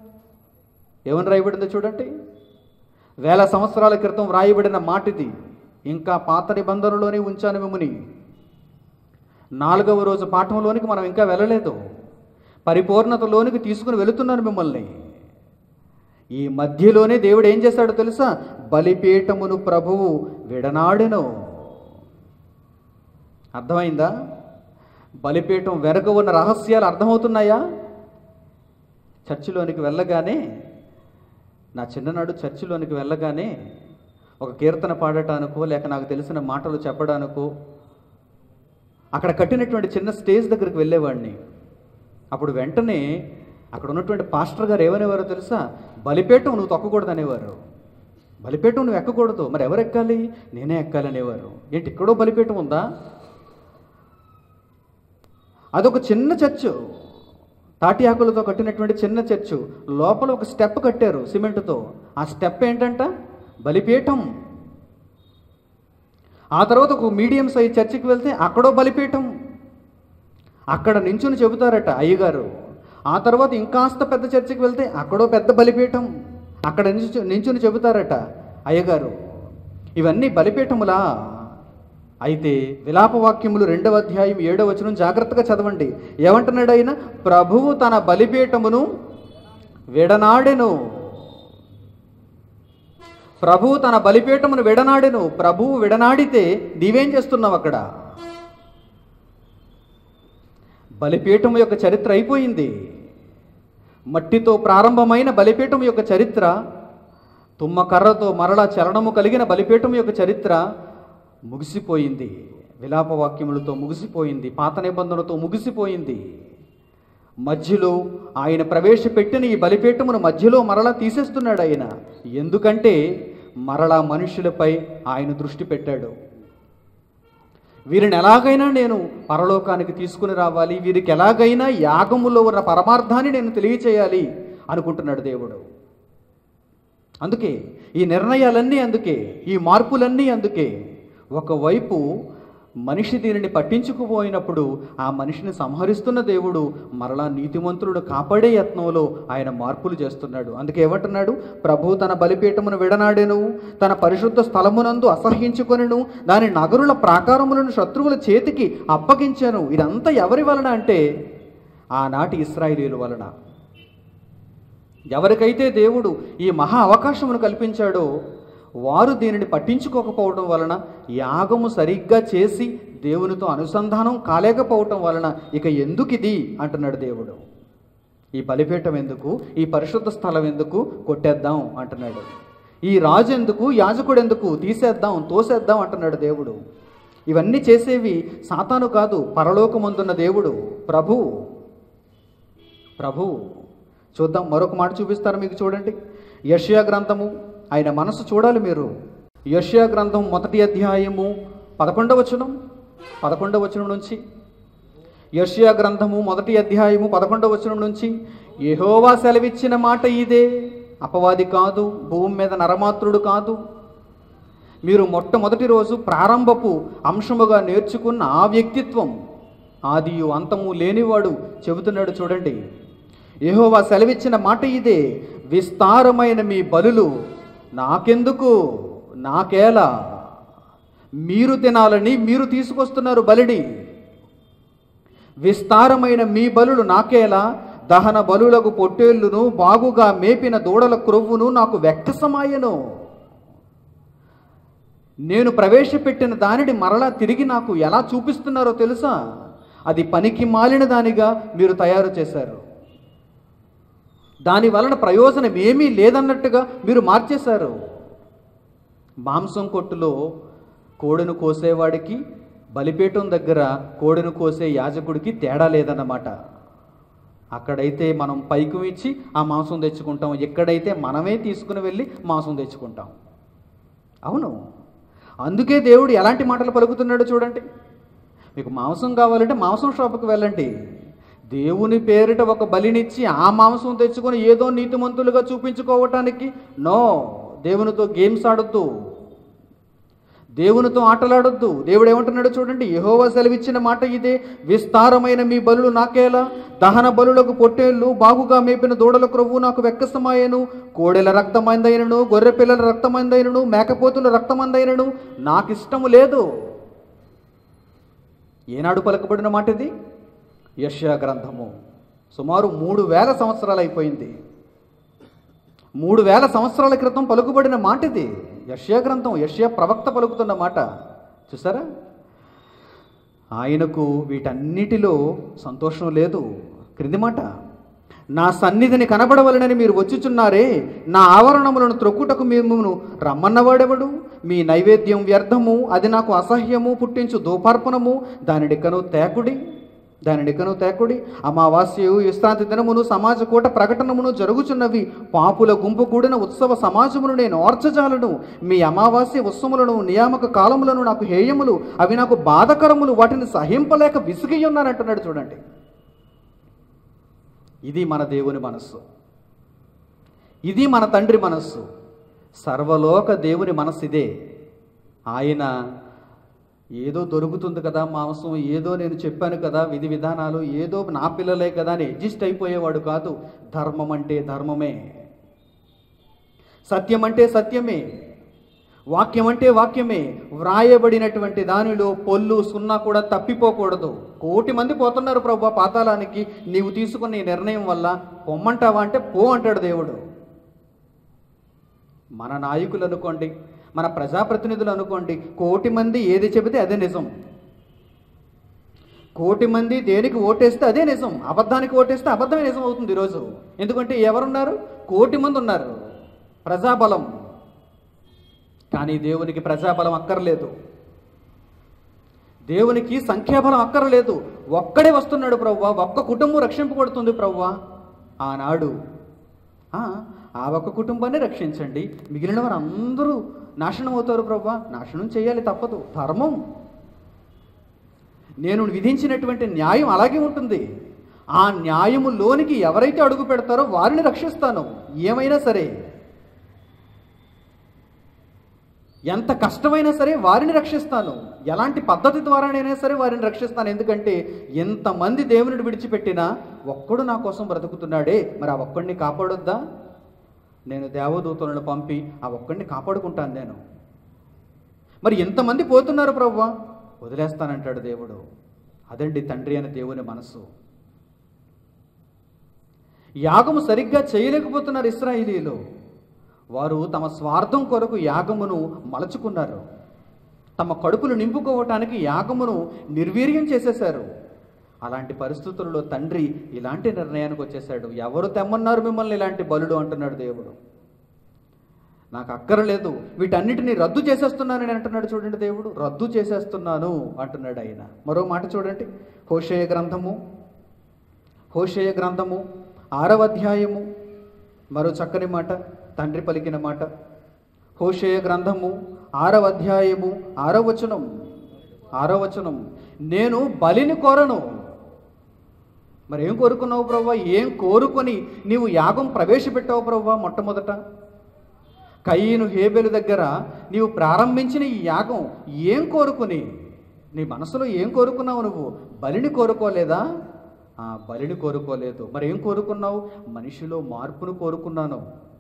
[SPEAKER 2] ఏమని రాయబడిందో చూడండి వేల సంవత్సరాల క్రితం వ్రాయబడిన మాటిది ఇంకా పాత నిబంధనలోనే ఉంచాను మిమ్మని నాలుగవ రోజు పాఠంలోనికి మనం ఇంకా వెళ్ళలేదు పరిపూర్ణతలోనికి తీసుకుని వెళుతున్నాను మిమ్మల్ని ఈ మధ్యలోనే దేవుడు ఏం చేశాడో తెలుసా బలిపీఠమును ప్రభువు విడనాడెను అర్థమైందా బలిపీఠం వెనక ఉన్న రహస్యాలు అర్థమవుతున్నాయా చర్చిలోనికి వెళ్ళగానే నా చిన్ననాడు చర్చిలోనికి వెళ్ళగానే ఒక కీర్తన పాడటానికో లేక నాకు తెలిసిన మాటలు చెప్పడానికో అక్కడ కట్టినటువంటి చిన్న స్టేజ్ దగ్గరికి వెళ్ళేవాడిని అప్పుడు వెంటనే అక్కడ ఉన్నటువంటి పాస్టర్ గారు ఏమనేవారో తెలుసా బలిపీఠం నువ్వు తొక్కకూడదు అనేవారు బలిపీఠం నువ్వు ఎక్కకూడదు మరి ఎవరు ఎక్కాలి నేనే ఎక్కాలి అనేవారు ఏంటి ఇక్కడో బలిపీఠం ఉందా అదొక చిన్న చర్చు తాటి ఆకులతో కట్టినటువంటి చిన్న చర్చు లోపల ఒక స్టెప్ కట్టారు సిమెంట్తో ఆ స్టెప్ ఏంటంట బలిపీఠం ఆ తర్వాత ఒక మీడియం సైజ్ చర్చికి వెళ్తే అక్కడో బలిపీఠం అక్కడ నించుని చెబుతారట అయ్యగారు ఆ తర్వాత ఇంకాస్త పెద్ద చర్చికి వెళ్తే అక్కడో పెద్ద బలిపీఠం అక్కడ నించు నించుని చెబుతారట అయ్యగారు ఇవన్నీ బలిపీఠములా అయితే విలాపవాక్యములు రెండవ అధ్యాయం ఏడవ వచనం జాగ్రత్తగా చదవండి ఏమంటున్నాడు ఆయన ప్రభువు తన బలిపీఠమును విడనాడెను ప్రభువు తన బలిపీఠమును విడనాడెను ప్రభువు విడనాడితే నీవేం చేస్తున్నావు అక్కడ బలిపీఠం యొక్క చరిత్ర అయిపోయింది మట్టితో ప్రారంభమైన బలిపీఠం యొక్క చరిత్ర తుమ్మకర్రతో మరలా చలనము కలిగిన బలిపీఠం యొక్క చరిత్ర ముగిసిపోయింది విలాపవాక్యములతో ముగిసిపోయింది పాత నిబంధనలతో ముగిసిపోయింది మధ్యలో ఆయన ప్రవేశపెట్టిన ఈ బలిపీఠమును మధ్యలో మరలా తీసేస్తున్నాడు ఆయన ఎందుకంటే మరలా మనుషులపై ఆయన దృష్టి పెట్టాడు వీరిని ఎలాగైనా నేను పరలోకానికి తీసుకుని రావాలి వీరికి ఎలాగైనా యాగములో ఉన్న పరమార్థాన్ని నేను తెలియచేయాలి అనుకుంటున్నాడు దేవుడు అందుకే ఈ నిర్ణయాలన్నీ అందుకే ఈ మార్పులన్నీ అందుకే ఒకవైపు మనిషి దీనిని పట్టించుకుపోయినప్పుడు ఆ మనిషిని సంహరిస్తున్న దేవుడు మరలా నీతిమంతుడు కాపాడే యత్నంలో ఆయన మార్పులు చేస్తున్నాడు అందుకే ఏమంటున్నాడు ప్రభు తన బలిపీఠమును విడనాడెను తన పరిశుద్ధ స్థలమునందు అసహ్యించుకొనెను దాని నగరుల ప్రాకారములను శత్రువుల చేతికి అప్పగించాను ఇదంతా ఎవరి వలన అంటే ఆనాటి ఇస్రాయిలీల వలన ఎవరికైతే దేవుడు ఈ మహా అవకాశమును కల్పించాడో వారు దీనిని పట్టించుకోకపోవడం వలన యాగము సరిగ్గా చేసి దేవునితో అనుసంధానం కాలేకపోవటం వలన ఇక ఎందుకు ఇది అంటున్నాడు దేవుడు ఈ బలిపీఠం ఎందుకు ఈ పరిశుద్ధ స్థలం ఎందుకు కొట్టేద్దాం అంటున్నాడు ఈ రాజు ఎందుకు యాజకుడు ఎందుకు తీసేద్దాం తోసేద్దాం అంటున్నాడు దేవుడు ఇవన్నీ చేసేవి సాతాను కాదు పరలోకమందున్న దేవుడు ప్రభువు ప్రభువు చూద్దాం మరొక మాట చూపిస్తారు మీకు చూడండి యష్యా గ్రంథము ఆయన మనసు చూడాలి మీరు యష్యా గ్రంథం మొదటి అధ్యాయము పదకొండవ వచనం పదకొండవ వచనం నుంచి యష్యా గ్రంథము మొదటి అధ్యాయము పదకొండవ వచనం నుంచి యెహోవా సెలవిచ్చిన మాట ఇదే అపవాది కాదు భూమి మీద నరమాత్రుడు కాదు మీరు మొట్టమొదటి రోజు ప్రారంభపు అంశముగా నేర్చుకున్న ఆ వ్యక్తిత్వం ఆదియు అంతము లేనివాడు చెబుతున్నాడు చూడండి యెహోవా సెలవిచ్చిన మాట ఇదే విస్తారమైన మీ బలులు నాకెందుకు నాకేలా మీరు తినాలని మీరు తీసుకొస్తున్నారు బలిని విస్తారమైన మీ బలులు నాకేలా దహన బలులకు పొట్టేళ్లును బాగుగా మేపిన దూడల క్రొవ్వును నాకు వ్యక్తసమాయను నేను ప్రవేశపెట్టిన దానిని మరలా తిరిగి నాకు ఎలా చూపిస్తున్నారో తెలుసా అది పనికి మాలిన దానిగా మీరు తయారు చేశారు దాని వలన ప్రయోజనం ఏమీ లేదన్నట్టుగా మీరు మార్చేశారు మాంసం కొట్టులో కోడెను కోసేవాడికి బలిపీఠం దగ్గర కోడెను కోసే యాజకుడికి తేడా లేదన్నమాట అక్కడైతే మనం పైకి ఇచ్చి ఆ మాంసం తెచ్చుకుంటాం ఎక్కడైతే మనమే తీసుకుని వెళ్ళి మాంసం తెచ్చుకుంటాం అవును అందుకే దేవుడు ఎలాంటి మాటలు పలుకుతున్నాడో చూడండి మీకు మాంసం కావాలంటే మాంసం షాపుకి వెళ్ళండి దేవుని పేరిట ఒక బలినిచ్చి ఆ మాంసం తెచ్చుకొని ఏదో నీతిమంతులుగా చూపించుకోవటానికి నో దేవునితో గేమ్స్ ఆడొద్దు దేవునితో ఆటలాడొద్దు దేవుడు ఏమంటున్నాడో చూడండి యెహోవా సెలవిచ్చిన మాట ఇదే విస్తారమైన మీ బలులు నాకేలా దహన బలులకు పొట్టేళ్ళు బాగుగా మేపిన దూడల క్రొవ్వు నాకు వెక్కసమాయను కోడెల రక్తమందైనను గొర్రె పిల్లల రక్తమందైనను మేకపోతుల రక్తమందైనను నాకు ఇష్టము లేదు ఏనాడు పలకబడిన మాట ఇది యష్యా గ్రంథము సుమారు మూడు వేల సంవత్సరాలు అయిపోయింది మూడు వేల సంవత్సరాల క్రితం పలుకుబడిన మాట ఇది యష్యా గ్రంథం యష్యా ప్రవక్త పలుకుతున్న మాట చూసారా ఆయనకు వీటన్నిటిలో సంతోషం లేదు క్రింది మాట నా సన్నిధిని కనబడవలనని మీరు వచ్చుచున్నారే నా ఆవరణములను త్రొక్కుటకు మిమ్మను రమ్మన్నవాడెవడు మీ నైవేద్యం వ్యర్థము అది నాకు అసహ్యము పుట్టించు దోపార్పణము దానిడికను తేకుడి దానిడికను తేకుడి అమావాస్యయు విశ్రాంతి దినమును సమాజ కూట ప్రకటనమును జరుగుచున్నవి పాపుల గుంపు కూడిన ఉత్సవ సమాజమును నేను ఓర్చజాలను మీ అమావాస్య ఉత్సవములను నియామక కాలములను నాకు హేయములు అవి నాకు బాధకరములు వాటిని సహింపలేక విసిగి ఉన్నానంటున్నాడు చూడండి ఇది మన దేవుని మనస్సు ఇది మన తండ్రి మనస్సు సర్వలోక దేవుని మనస్సు ఇదే ఆయన ఏదో దొరుకుతుంది కదా మాంసం ఏదో నేను చెప్పాను కదా విధి విధానాలు ఏదో నా పిల్లలే కదా అని అడ్జస్ట్ అయిపోయేవాడు కాదు ధర్మం అంటే ధర్మమే సత్యం అంటే సత్యమే వాక్యం అంటే వాక్యమే వ్రాయబడినటువంటి దానిలో పొల్లు సున్నా కూడా తప్పిపోకూడదు కోటి మంది పోతున్నారు ప్రభు పాతాళానికి నీవు తీసుకున్న ఈ నిర్ణయం వల్ల పొమ్మంటావా అంటే పో అంటాడు దేవుడు మన నాయకులు అనుకోండి మన ప్రజాప్రతినిధులు అనుకోండి కోటి మంది ఏది చెబితే అదే నిజం కోటి మంది దేనికి ఓటేస్తే అదే నిజం అబద్ధానికి ఓటేస్తే అబద్ధమే నిజం అవుతుంది ఈరోజు ఎందుకంటే ఎవరున్నారు కోటి మంది ఉన్నారు ప్రజాబలం కానీ దేవునికి ప్రజాబలం అక్కర్లేదు దేవునికి సంఖ్యాబలం అక్కర్లేదు ఒక్కడే వస్తున్నాడు ప్రవ్వా ఒక్క కుటుంబం రక్షింపబడుతుంది ప్రవ్వా ఆనాడు ఆ, ఆ ఒక్క కుటుంబాన్ని రక్షించండి మిగిలిన వారు అందరూ నాశనం అవుతారు ప్రవ్వా నాశనం చేయాలి తప్పదు ధర్మం నేను విధించినటువంటి న్యాయం అలాగే ఉంటుంది ఆ న్యాయములోనికి ఎవరైతే అడుగు పెడతారో వారిని రక్షిస్తాను ఏమైనా సరే ఎంత కష్టమైనా సరే వారిని రక్షిస్తాను ఎలాంటి పద్ధతి ద్వారానైనా సరే వారిని రక్షిస్తాను ఎందుకంటే ఎంతమంది దేవుని విడిచిపెట్టినా ఒక్కడు నా కోసం బ్రతుకుతున్నాడే మరి ఆ ఒక్కడిని కాపాడొద్దా నేను దేవదూతలను పంపి ఆ ఒక్కడిని కాపాడుకుంటాను నేను మరి ఎంతమంది పోతున్నారు ప్రవ్వా వదిలేస్తానంటాడు దేవుడు అదండి తండ్రి అనే దేవుని మనసు యాగము సరిగ్గా చేయలేకపోతున్నారు ఇస్రాయిలీలు వారు తమ స్వార్థం కొరకు యాగమును మలచుకున్నారు తమ కడుపులు నింపుకోవటానికి యాగమును నిర్వీర్యం చేసేశారు అలాంటి పరిస్థితుల్లో తండ్రి ఇలాంటి నిర్ణయానికి వచ్చేసాడు ఎవరు తెమ్మన్నారు మిమ్మల్ని ఇలాంటి బలుడు అంటున్నాడు దేవుడు నాకు అక్కరలేదు వీటన్నిటిని రద్దు చేసేస్తున్నానని అంటున్నాడు చూడండి దేవుడు రద్దు చేసేస్తున్నాను అంటున్నాడు ఆయన మరో మాట చూడండి హోషేయ గ్రంథము హోషేయ గ్రంథము ఆరవ అధ్యాయము మరో చక్కని మాట తండ్రి పలికిన మాట హోషేయ గ్రంథము ఆరవ అధ్యాయము ఆరవ వచనం ఆరవ వచనం నేను బలిని కోరను మరి ఏం కోరుకున్నావు ప్రవ్వా ఏం కోరుకొని నీవు యాగం ప్రవేశపెట్టావు ప్రవ్వా మొట్టమొదట కయ్యను హేబెలు దగ్గర నీవు ప్రారంభించిన ఈ యాగం ఏం కోరుకుని నీ మనసులో ఏం కోరుకున్నావు నువ్వు బలిని కోరుకోలేదా ఆ బలిని కోరుకోలేదు మరి ఏం కోరుకున్నావు మనిషిలో మార్పును కోరుకున్నాను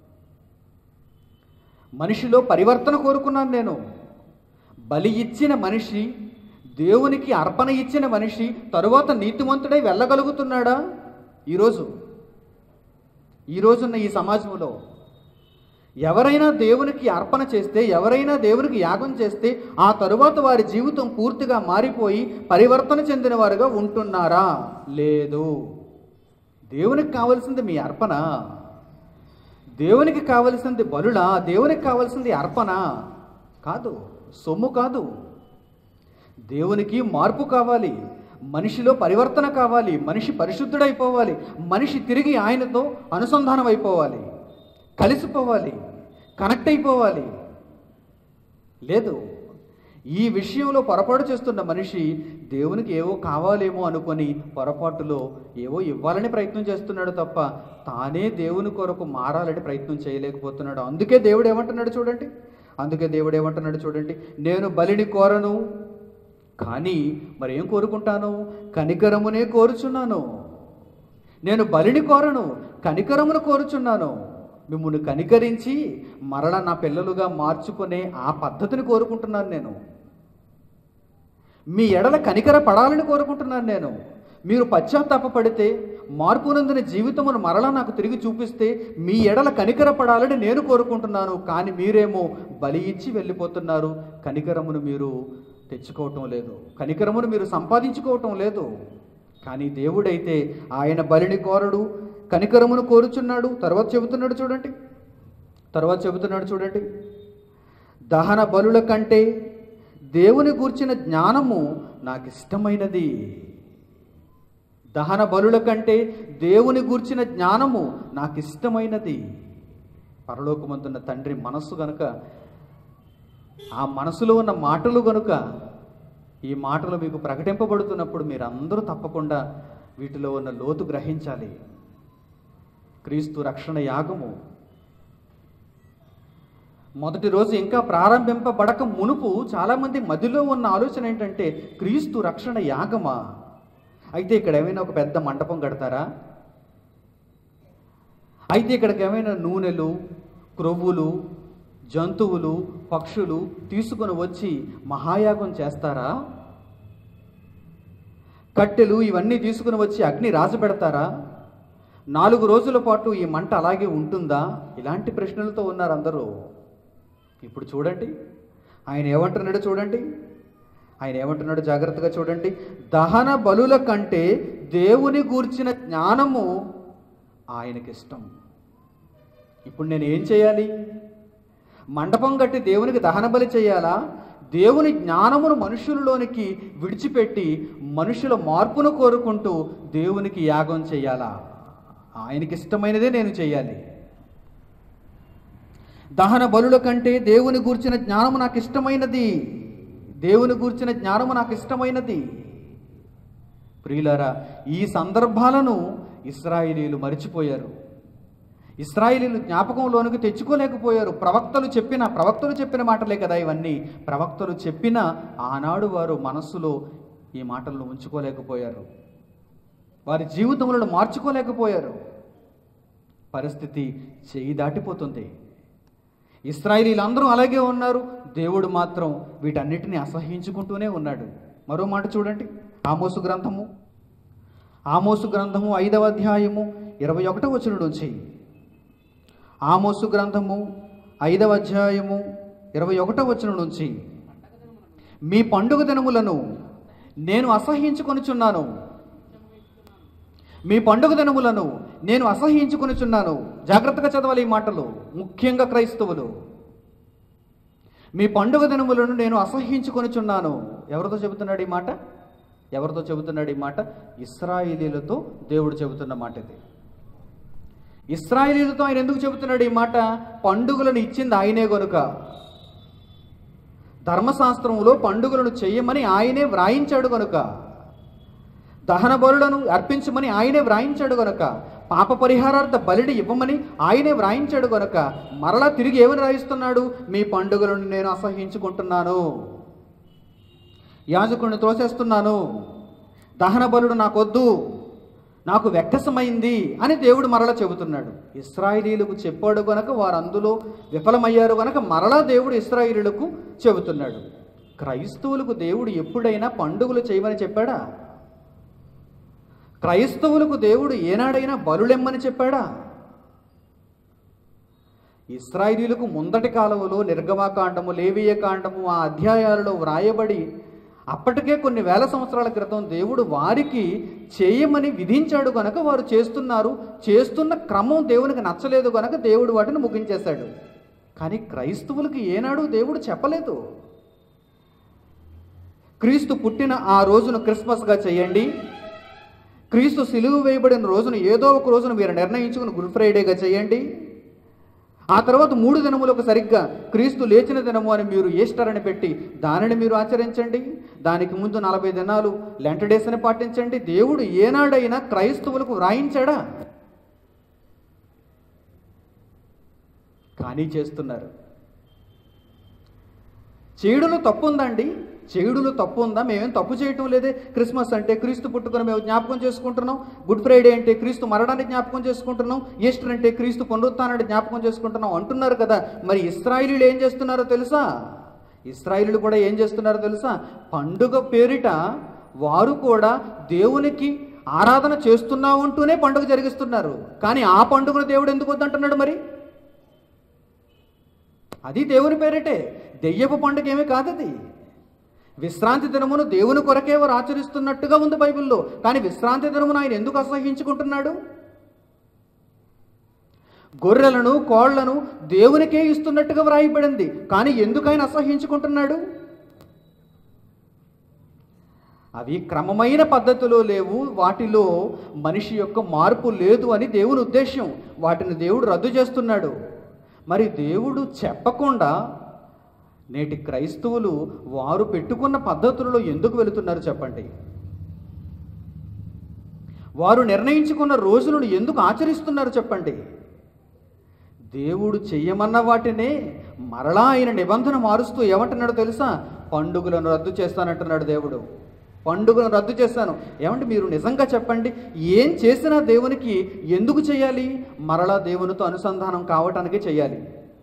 [SPEAKER 2] మనిషిలో పరివర్తన కోరుకున్నాను నేను బలి ఇచ్చిన మనిషి దేవునికి అర్పణ ఇచ్చిన మనిషి తరువాత నీతిమంతుడై వెళ్ళగలుగుతున్నాడా ఈరోజు ఈరోజున్న ఈ సమాజంలో ఎవరైనా దేవునికి అర్పణ చేస్తే ఎవరైనా దేవునికి యాగం చేస్తే ఆ తరువాత వారి జీవితం పూర్తిగా మారిపోయి పరివర్తన చెందిన వారుగా ఉంటున్నారా లేదు దేవునికి కావలసింది మీ అర్పణ దేవునికి కావలసింది బలులా దేవునికి కావలసింది అర్పణ కాదు సొమ్ము కాదు దేవునికి మార్పు కావాలి మనిషిలో పరివర్తన కావాలి మనిషి పరిశుద్ధుడైపోవాలి మనిషి తిరిగి ఆయనతో అనుసంధానం అయిపోవాలి కలిసిపోవాలి కనెక్ట్ అయిపోవాలి లేదు ఈ విషయంలో పొరపాటు చేస్తున్న మనిషి దేవునికి ఏవో కావాలేమో అనుకొని పొరపాటులో ఏవో ఇవ్వాలని ప్రయత్నం చేస్తున్నాడు తప్ప తానే దేవుని కొరకు మారాలని ప్రయత్నం చేయలేకపోతున్నాడు అందుకే దేవుడు ఏమంటున్నాడు చూడండి అందుకే దేవుడు ఏమంటున్నాడు చూడండి నేను బలిని కోరను కానీ మరి ఏం కోరుకుంటాను కనికరమునే కోరుచున్నాను నేను బలిని కోరను కనికరమును కోరుచున్నాను మిమ్మల్ని కనికరించి మరల నా పిల్లలుగా మార్చుకునే ఆ పద్ధతిని కోరుకుంటున్నాను నేను మీ ఎడల కనికర పడాలని కోరుకుంటున్నాను నేను మీరు పశ్చాత్తాపపడితే మార్పు నందిన జీవితమును మరలా నాకు తిరిగి చూపిస్తే మీ ఎడల కనికర పడాలని నేను కోరుకుంటున్నాను కానీ మీరేమో బలి ఇచ్చి వెళ్ళిపోతున్నారు కనికరమును మీరు తెచ్చుకోవటం లేదు కనికరమును మీరు సంపాదించుకోవటం లేదు కానీ దేవుడైతే ఆయన బలిని కోరడు కనికరమును కోరుచున్నాడు తర్వాత చెబుతున్నాడు చూడండి తర్వాత చెబుతున్నాడు చూడండి దహన బలుల కంటే దేవుని గూర్చిన జ్ఞానము నాకు ఇష్టమైనది దహన బలుల కంటే దేవుని గూర్చిన జ్ఞానము నాకు ఇష్టమైనది పరలోకమంతున్న తండ్రి మనస్సు గనుక ఆ మనసులో ఉన్న మాటలు గనుక ఈ మాటలు మీకు ప్రకటింపబడుతున్నప్పుడు మీరందరూ తప్పకుండా వీటిలో ఉన్న లోతు గ్రహించాలి క్రీస్తు రక్షణ యాగము మొదటి రోజు ఇంకా ప్రారంభింపబడక మునుపు చాలామంది మదిలో ఉన్న ఆలోచన ఏంటంటే క్రీస్తు రక్షణ యాగమా అయితే ఇక్కడ ఏమైనా ఒక పెద్ద మండపం కడతారా అయితే ఇక్కడికి ఏమైనా నూనెలు క్రొవ్వులు జంతువులు పక్షులు తీసుకొని వచ్చి మహాయాగం చేస్తారా కట్టెలు ఇవన్నీ తీసుకుని వచ్చి అగ్ని రాజు పెడతారా నాలుగు రోజుల పాటు ఈ మంట అలాగే ఉంటుందా ఇలాంటి ప్రశ్నలతో ఉన్నారు అందరూ ఇప్పుడు చూడండి ఆయన ఏమంటున్నాడో చూడండి ఆయన ఏమంటున్నాడో జాగ్రత్తగా చూడండి దహన బలుల కంటే దేవుని గూర్చిన జ్ఞానము ఆయనకిష్టం ఇప్పుడు నేను ఏం చేయాలి మండపం కట్టి దేవునికి దహన బలి చేయాలా దేవుని జ్ఞానమును మనుషులలోనికి విడిచిపెట్టి మనుషుల మార్పును కోరుకుంటూ దేవునికి యాగం చేయాలా ఆయనకి ఇష్టమైనదే నేను చేయాలి దహన బలుల కంటే దేవుని గూర్చిన జ్ఞానము నాకు ఇష్టమైనది దేవుని గూర్చిన జ్ఞానము నాకు ఇష్టమైనది ప్రియులారా ఈ సందర్భాలను ఇస్రాయిలీలు మరిచిపోయారు ఇస్రాయిలీలు జ్ఞాపకంలోనికి తెచ్చుకోలేకపోయారు ప్రవక్తలు చెప్పిన ప్రవక్తలు చెప్పిన మాటలే కదా ఇవన్నీ ప్రవక్తలు చెప్పిన ఆనాడు వారు మనస్సులో ఈ మాటలను ఉంచుకోలేకపోయారు వారి జీవితములను మార్చుకోలేకపోయారు పరిస్థితి చేయి దాటిపోతుంది ఇస్రాయిలీలందరూ అలాగే ఉన్నారు దేవుడు మాత్రం వీటన్నిటిని అసహించుకుంటూనే ఉన్నాడు మరో మాట చూడండి ఆమోసు గ్రంథము ఆమోసు గ్రంథము ఐదవ అధ్యాయము ఇరవై ఒకటో వచనం నుంచి ఆమోసు గ్రంథము ఐదవ అధ్యాయము ఇరవై ఒకటో వచనం నుంచి మీ పండుగ దినములను నేను అసహ్యించుకొనుచున్నాను మీ పండుగ దినములను నేను అసహ్యించుకొనుచున్నాను జాగ్రత్తగా చదవాలి ఈ మాటలు ముఖ్యంగా క్రైస్తవులు మీ పండుగ దినములను నేను అసహ్యించుకొనుచున్నాను ఎవరితో చెబుతున్నాడు ఈ మాట ఎవరితో చెబుతున్నాడు ఈ మాట ఇస్రాయిలీలతో దేవుడు చెబుతున్న మాట ఇది ఇస్రాయిలీలతో ఆయన ఎందుకు చెబుతున్నాడు ఈ మాట పండుగలను ఇచ్చింది ఆయనే గనుక ధర్మశాస్త్రములో పండుగలను చెయ్యమని ఆయనే వ్రాయించాడు గనుక దహన బలులను అర్పించమని ఆయనే వ్రాయించాడు గనుక పాప పరిహారార్థ బలిని ఇవ్వమని ఆయనే వ్రాయించాడు గనుక మరలా తిరిగి ఏమని రాయిస్తున్నాడు మీ పండుగలను నేను అసహించుకుంటున్నాను యాజకుడిని త్రోసేస్తున్నాను దహన బలుడు నాకొద్దు నాకు వెక్కసమైంది అని దేవుడు మరలా చెబుతున్నాడు ఇస్రాయిలీలకు చెప్పాడు గనక వారు అందులో విఫలమయ్యారు గనక మరలా దేవుడు ఇస్రాయిలీలకు చెబుతున్నాడు క్రైస్తవులకు దేవుడు ఎప్పుడైనా పండుగలు చేయమని చెప్పాడా క్రైస్తవులకు దేవుడు ఏనాడైనా బలులెమ్మని చెప్పాడా ఇస్రాయిలీలకు ముందటి కాలంలో నిర్గమాకాండము లేవీయ కాండము ఆ అధ్యాయాలలో వ్రాయబడి అప్పటికే కొన్ని వేల సంవత్సరాల క్రితం దేవుడు వారికి చేయమని విధించాడు గనక వారు చేస్తున్నారు చేస్తున్న క్రమం దేవునికి నచ్చలేదు గనక దేవుడు వాటిని ముగించేశాడు కానీ క్రైస్తవులకు ఏనాడు దేవుడు చెప్పలేదు క్రీస్తు పుట్టిన ఆ రోజును క్రిస్మస్గా చేయండి క్రీస్తు సిలువు వేయబడిన రోజును ఏదో ఒక రోజును మీరు నిర్ణయించుకుని గుడ్ ఫ్రైడేగా చేయండి ఆ తర్వాత మూడు దినములకు సరిగ్గా క్రీస్తు లేచిన దినము అని మీరు ఈస్టర్ అని పెట్టి దానిని మీరు ఆచరించండి దానికి ముందు నలభై దినాలు లెంట డేస్ అని పాటించండి దేవుడు ఏనాడైనా క్రైస్తవులకు వ్రాయించాడా కానీ చేస్తున్నారు చేడులో తప్పు ఉందండి చేడులో తప్పు ఉందా మేమేం తప్పు చేయటం లేదే క్రిస్మస్ అంటే క్రీస్తు పుట్టుకొని మేము జ్ఞాపకం చేసుకుంటున్నాం గుడ్ ఫ్రైడే అంటే క్రీస్తు మరణాన్ని జ్ఞాపకం చేసుకుంటున్నాం ఈస్టర్ అంటే క్రీస్తు పునరుత్థానాన్ని జ్ఞాపకం చేసుకుంటున్నాం అంటున్నారు కదా మరి ఇస్రాయిలీలు ఏం చేస్తున్నారో తెలుసా ఇస్రాయిలీలు కూడా ఏం చేస్తున్నారో తెలుసా పండుగ పేరిట వారు కూడా దేవునికి ఆరాధన చేస్తున్నా ఉంటూనే పండుగ జరిగిస్తున్నారు కానీ ఆ పండుగను దేవుడు ఎందుకు వద్దంటున్నాడు మరి అది దేవుని పేరిటే దెయ్యపు పండుగ ఏమీ కాదది విశ్రాంతి దినమును దేవుని కొరకే వారు ఆచరిస్తున్నట్టుగా ఉంది బైబిల్లో కానీ విశ్రాంతి దినమును ఆయన ఎందుకు అసహించుకుంటున్నాడు గొర్రెలను కోళ్లను దేవునికే ఇస్తున్నట్టుగా వ్రాయబడింది కానీ ఎందుకు ఆయన అసహించుకుంటున్నాడు అవి క్రమమైన పద్ధతిలో లేవు వాటిలో మనిషి యొక్క మార్పు లేదు అని దేవుని ఉద్దేశం వాటిని దేవుడు రద్దు చేస్తున్నాడు మరి దేవుడు చెప్పకుండా నేటి క్రైస్తవులు వారు పెట్టుకున్న పద్ధతులలో ఎందుకు వెళుతున్నారు చెప్పండి వారు నిర్ణయించుకున్న రోజులను ఎందుకు ఆచరిస్తున్నారు చెప్పండి దేవుడు చెయ్యమన్న వాటినే మరలా ఆయన నిబంధన మారుస్తూ ఏమంటున్నాడో తెలుసా పండుగలను రద్దు చేస్తానంటున్నాడు దేవుడు పండుగను రద్దు చేస్తాను ఏమంటే మీరు నిజంగా చెప్పండి ఏం చేసినా దేవునికి ఎందుకు చేయాలి మరలా దేవునితో అనుసంధానం కావటానికి చేయాలి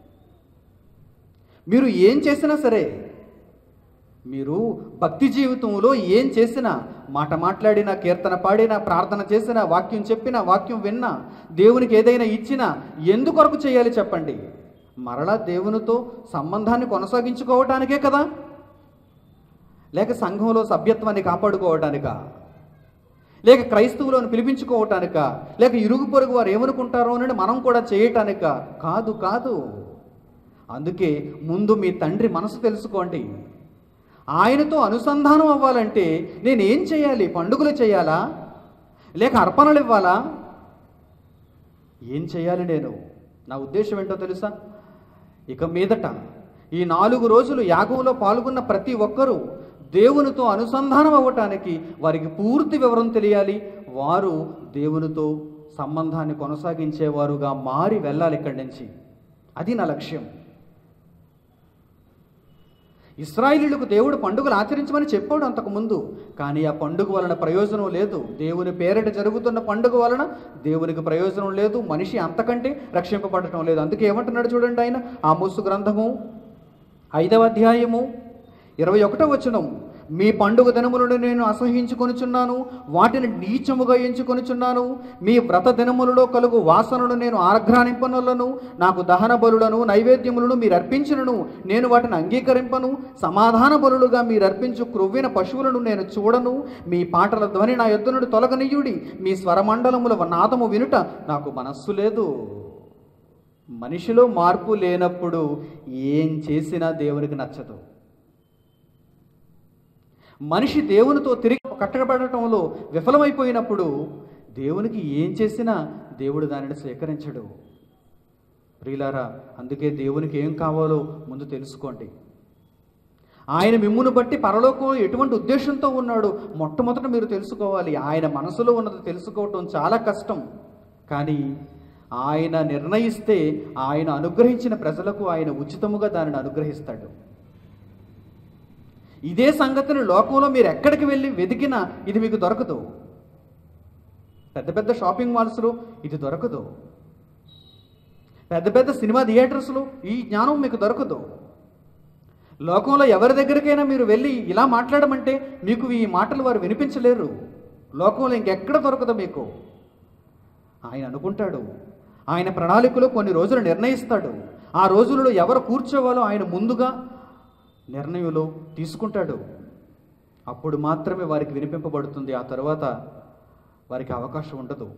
[SPEAKER 2] మీరు ఏం చేసినా సరే మీరు భక్తి జీవితంలో ఏం చేసినా మాట మాట్లాడినా కీర్తన పాడినా ప్రార్థన చేసినా వాక్యం చెప్పినా వాక్యం విన్నా దేవునికి ఏదైనా ఇచ్చినా ఎందుకొరకు చేయాలి చెప్పండి మరలా దేవునితో సంబంధాన్ని కొనసాగించుకోవటానికే కదా లేక సంఘంలో సభ్యత్వాన్ని కాపాడుకోవటానికా లేక క్రైస్తవులను పిలిపించుకోవటానికా లేక ఇరుగు పొరుగు వారు ఏమనుకుంటారో అని మనం కూడా చేయటానికా కాదు కాదు అందుకే ముందు మీ తండ్రి మనసు తెలుసుకోండి ఆయనతో అనుసంధానం అవ్వాలంటే నేనేం చేయాలి పండుగలు చేయాలా లేక అర్పణలు ఇవ్వాలా ఏం చేయాలి నేను నా ఉద్దేశం ఏంటో తెలుసా ఇక మీదట ఈ నాలుగు రోజులు యాగంలో పాల్గొన్న ప్రతి ఒక్కరూ దేవునితో అనుసంధానం అవ్వటానికి వారికి పూర్తి వివరం తెలియాలి వారు దేవునితో సంబంధాన్ని కొనసాగించేవారుగా మారి వెళ్ళాలి ఇక్కడి నుంచి అది నా లక్ష్యం ఇస్రాయిలీలకు దేవుడు పండుగలు ఆచరించమని చెప్పాడు అంతకుముందు కానీ ఆ పండుగ వలన ప్రయోజనం లేదు దేవుని పేరిట జరుగుతున్న పండుగ వలన దేవునికి ప్రయోజనం లేదు మనిషి అంతకంటే రక్షింపబడటం లేదు అందుకే ఏమంటున్నాడు చూడండి ఆయన ఆ ముసు గ్రంథము ఐదవ అధ్యాయము ఇరవై ఒకటో వచనం మీ పండుగ దినములను నేను అసహించుకొనుచున్నాను వాటిని నీచముగా ఎంచుకొనుచున్నాను మీ వ్రత దినములలో కలుగు వాసనను నేను ఆగ్రహింపనులను నాకు దహన బలులను నైవేద్యములను మీరు అర్పించినను నేను వాటిని అంగీకరింపను సమాధాన బలులుగా మీరు అర్పించు క్రొవ్విన పశువులను నేను చూడను మీ పాటల ధ్వని నా యొద్ద నుండి తొలగనీయుడి మీ స్వరమండలముల నాదము వినుట నాకు మనస్సు లేదు మనిషిలో మార్పు లేనప్పుడు ఏం చేసినా దేవునికి నచ్చదు మనిషి దేవునితో తిరిగి కట్టబడటంలో విఫలమైపోయినప్పుడు దేవునికి ఏం చేసినా దేవుడు దానిని స్వీకరించడు ప్రియులారా అందుకే దేవునికి ఏం కావాలో ముందు తెలుసుకోండి ఆయన మిమ్మును బట్టి పరలోకం ఎటువంటి ఉద్దేశంతో ఉన్నాడు మొట్టమొదట మీరు తెలుసుకోవాలి ఆయన మనసులో ఉన్నది తెలుసుకోవటం చాలా కష్టం కానీ ఆయన నిర్ణయిస్తే ఆయన అనుగ్రహించిన ప్రజలకు ఆయన ఉచితముగా దానిని అనుగ్రహిస్తాడు ఇదే సంగతిని లోకంలో మీరు ఎక్కడికి వెళ్ళి వెతికినా ఇది మీకు దొరకదు పెద్ద పెద్ద షాపింగ్ మాల్స్లో ఇది దొరకదు పెద్ద పెద్ద సినిమా థియేటర్స్లో ఈ జ్ఞానం మీకు దొరకదు లోకంలో ఎవరి దగ్గరికైనా మీరు వెళ్ళి ఇలా మాట్లాడమంటే మీకు ఈ మాటలు వారు వినిపించలేరు లోకంలో ఇంకెక్కడ దొరకదు మీకు ఆయన అనుకుంటాడు ఆయన ప్రణాళికలో కొన్ని రోజులు నిర్ణయిస్తాడు ఆ రోజులలో ఎవరు కూర్చోవాలో ఆయన ముందుగా నిర్ణయంలో తీసుకుంటాడు అప్పుడు మాత్రమే వారికి వినిపింపబడుతుంది ఆ తర్వాత వారికి అవకాశం ఉండదు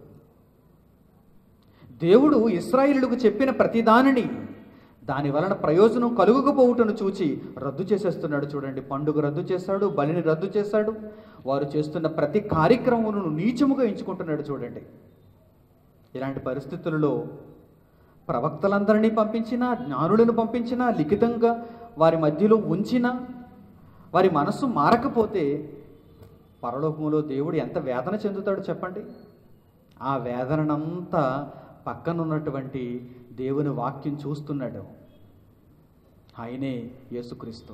[SPEAKER 2] దేవుడు ఇస్రాయిలులకు చెప్పిన ప్రతిదానిని దాని వలన ప్రయోజనం కలుగకపోవుటను చూచి రద్దు చేసేస్తున్నాడు చూడండి పండుగ రద్దు చేశాడు బలిని రద్దు చేశాడు వారు చేస్తున్న ప్రతి కార్యక్రమమును నీచముగా ఎంచుకుంటున్నాడు చూడండి ఇలాంటి పరిస్థితులలో ప్రవక్తలందరినీ పంపించినా జ్ఞానులను పంపించినా లిఖితంగా వారి మధ్యలో ఉంచినా వారి మనస్సు మారకపోతే పరలోకంలో దేవుడు ఎంత వేదన చెందుతాడో చెప్పండి ఆ వేదనంతా పక్కనున్నటువంటి దేవుని వాక్యం చూస్తున్నాడు ఆయనే యేసుక్రీస్తు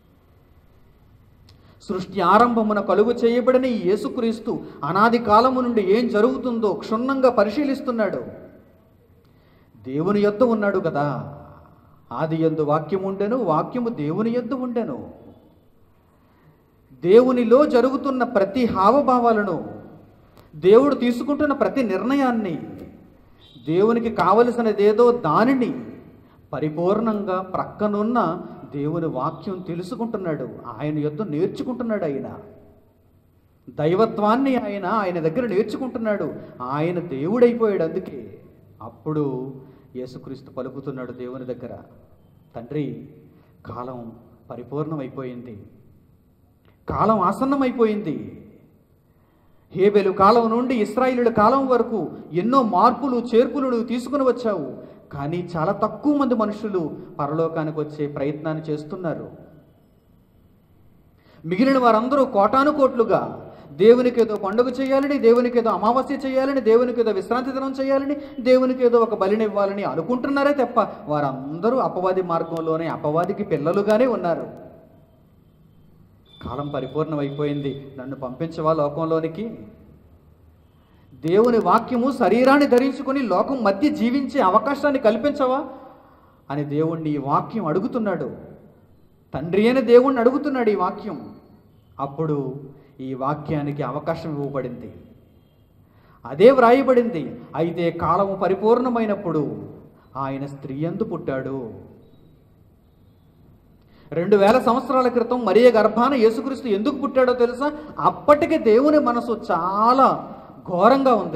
[SPEAKER 2] సృష్టి ఆరంభమున కలుగు చేయబడిన ఈ యేసుక్రీస్తు అనాది కాలము నుండి ఏం జరుగుతుందో క్షుణ్ణంగా పరిశీలిస్తున్నాడు దేవుని యొద్ద ఉన్నాడు కదా ఆది ఎందు వాక్యం ఉండెను వాక్యము దేవుని యొద్ద ఉండెను దేవునిలో జరుగుతున్న ప్రతి హావభావాలను దేవుడు తీసుకుంటున్న ప్రతి నిర్ణయాన్ని దేవునికి కావలసినదేదో దానిని పరిపూర్ణంగా ప్రక్కనున్న దేవుని వాక్యం తెలుసుకుంటున్నాడు ఆయన యొద్ద నేర్చుకుంటున్నాడు ఆయన దైవత్వాన్ని ఆయన ఆయన దగ్గర నేర్చుకుంటున్నాడు ఆయన దేవుడైపోయాడు అందుకే అప్పుడు యేసుక్రీస్తు పలుకుతున్నాడు దేవుని దగ్గర తండ్రి కాలం పరిపూర్ణమైపోయింది కాలం ఆసన్నమైపోయింది హేబెలు కాలం నుండి ఇస్రాయిలుల కాలం వరకు ఎన్నో మార్పులు చేర్పులు నువ్వు తీసుకుని వచ్చావు కానీ చాలా తక్కువ మంది మనుషులు పరలోకానికి వచ్చే ప్రయత్నాన్ని చేస్తున్నారు మిగిలిన వారందరూ కోటాను కోట్లుగా దేవునికి ఏదో పండుగ చేయాలని దేవునికి ఏదో అమావాస్య చేయాలని దేవునికి ఏదో విశ్రాంతి దినం చేయాలని దేవునికి ఏదో ఒక బలిని ఇవ్వాలని అనుకుంటున్నారే తప్ప వారందరూ అపవాది మార్గంలోనే అపవాదికి పిల్లలుగానే ఉన్నారు కాలం పరిపూర్ణమైపోయింది నన్ను పంపించవా లోకంలోనికి దేవుని వాక్యము శరీరాన్ని ధరించుకొని లోకం మధ్య జీవించే అవకాశాన్ని కల్పించవా అని దేవుణ్ణి ఈ వాక్యం అడుగుతున్నాడు తండ్రి అయిన దేవుణ్ణి అడుగుతున్నాడు ఈ వాక్యం అప్పుడు ఈ వాక్యానికి అవకాశం ఇవ్వబడింది అదే వ్రాయబడింది అయితే కాలము పరిపూర్ణమైనప్పుడు ఆయన స్త్రీ ఎందు పుట్టాడు రెండు వేల సంవత్సరాల క్రితం మరియ గర్భాన యేసుక్రీస్తు ఎందుకు పుట్టాడో తెలుసా అప్పటికే దేవుని మనసు చాలా ఘోరంగా ఉంది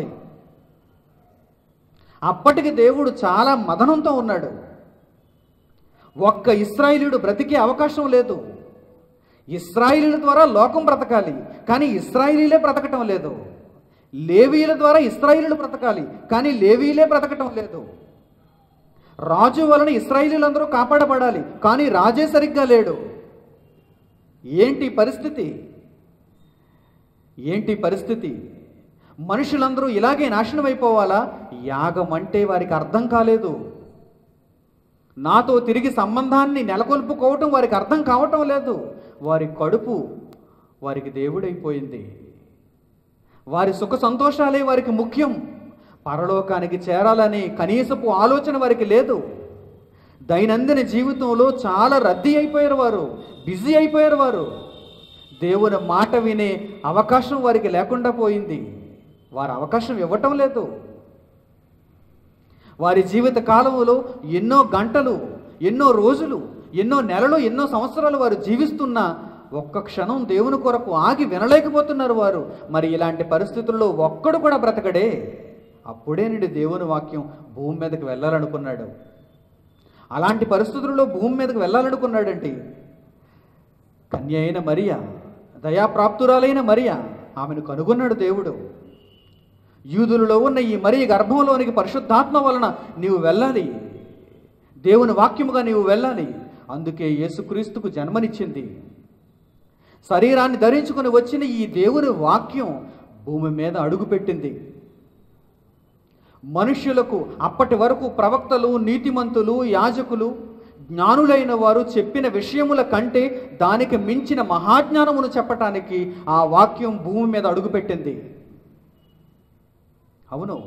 [SPEAKER 2] అప్పటికి దేవుడు చాలా మదనంతో ఉన్నాడు ఒక్క ఇస్రాయిలీడు బ్రతికే అవకాశం లేదు ఇస్రాయిలీల ద్వారా లోకం బ్రతకాలి కానీ ఇస్రాయిలీలే బ్రతకటం లేదు లేవీల ద్వారా ఇస్రాయిలీలు బ్రతకాలి కానీ లేవీలే బ్రతకటం లేదు రాజు వలన ఇస్రాయిలీలందరూ కాపాడబడాలి కానీ రాజే సరిగ్గా లేడు ఏంటి పరిస్థితి ఏంటి పరిస్థితి మనుషులందరూ ఇలాగే నాశనం అయిపోవాలా యాగం అంటే వారికి అర్థం కాలేదు నాతో తిరిగి సంబంధాన్ని నెలకొల్పుకోవటం వారికి అర్థం కావటం లేదు వారి కడుపు వారికి దేవుడైపోయింది వారి సుఖ సంతోషాలే వారికి ముఖ్యం పరలోకానికి చేరాలనే కనీసపు ఆలోచన వారికి లేదు దైనందిన జీవితంలో చాలా రద్దీ అయిపోయారు వారు బిజీ అయిపోయారు వారు దేవుని మాట వినే అవకాశం వారికి లేకుండా పోయింది వారు అవకాశం ఇవ్వటం లేదు వారి జీవిత కాలంలో ఎన్నో గంటలు ఎన్నో రోజులు ఎన్నో నెలలు ఎన్నో సంవత్సరాలు వారు జీవిస్తున్నా ఒక్క క్షణం దేవుని కొరకు ఆగి వినలేకపోతున్నారు వారు మరి ఇలాంటి పరిస్థితుల్లో ఒక్కడు కూడా బ్రతకడే అప్పుడే నుండి దేవుని వాక్యం భూమి మీదకి వెళ్ళాలనుకున్నాడు అలాంటి పరిస్థితుల్లో భూమి మీదకి వెళ్ళాలనుకున్నాడంటే కన్య అయిన మరియ దయాప్రాప్తురాలైన మరియ ఆమెను కనుగొన్నాడు దేవుడు యూదులలో ఉన్న ఈ మరి గర్భంలోనికి పరిశుద్ధాత్మ వలన నీవు వెళ్ళాలి దేవుని వాక్యముగా నీవు వెళ్ళాలి అందుకే యేసుక్రీస్తుకు జన్మనిచ్చింది శరీరాన్ని ధరించుకొని వచ్చిన ఈ దేవుని వాక్యం భూమి మీద అడుగుపెట్టింది మనుష్యులకు అప్పటి వరకు ప్రవక్తలు నీతిమంతులు యాజకులు జ్ఞానులైన వారు చెప్పిన విషయముల కంటే దానికి మించిన మహాజ్ఞానమును చెప్పటానికి ఆ వాక్యం భూమి మీద అడుగుపెట్టింది అవును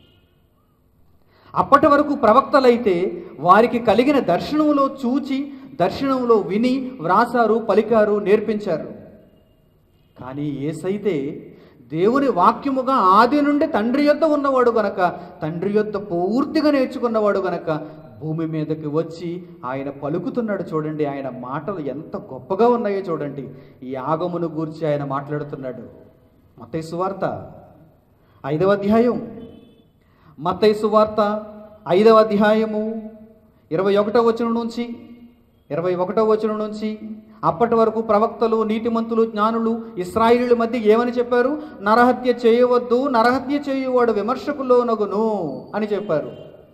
[SPEAKER 2] అప్పటి వరకు ప్రవక్తలైతే వారికి కలిగిన దర్శనములో చూచి దర్శనంలో విని వ్రాసారు పలికారు నేర్పించారు కానీ ఏసైతే దేవుని వాక్యముగా ఆది నుండి తండ్రి యొద్ద ఉన్నవాడు గనక తండ్రి యొద్ద పూర్తిగా నేర్చుకున్నవాడు గనక భూమి మీదకి వచ్చి ఆయన పలుకుతున్నాడు చూడండి ఆయన మాటలు ఎంత గొప్పగా ఉన్నాయో చూడండి ఈ ఆగమును గూర్చి ఆయన మాట్లాడుతున్నాడు మతైసు వార్త ఐదవ అధ్యాయం మత్తైసు వార్త ఐదవ అధ్యాయము ఇరవై ఒకటో వచనం నుంచి ఇరవై ఒకటో వచనం నుంచి అప్పటి వరకు ప్రవక్తలు నీతిమంతులు జ్ఞానులు ఇస్రాయిలీల మధ్య ఏమని చెప్పారు నరహత్య చేయవద్దు నరహత్య చేయువాడు విమర్శకులోనగును అని చెప్పారు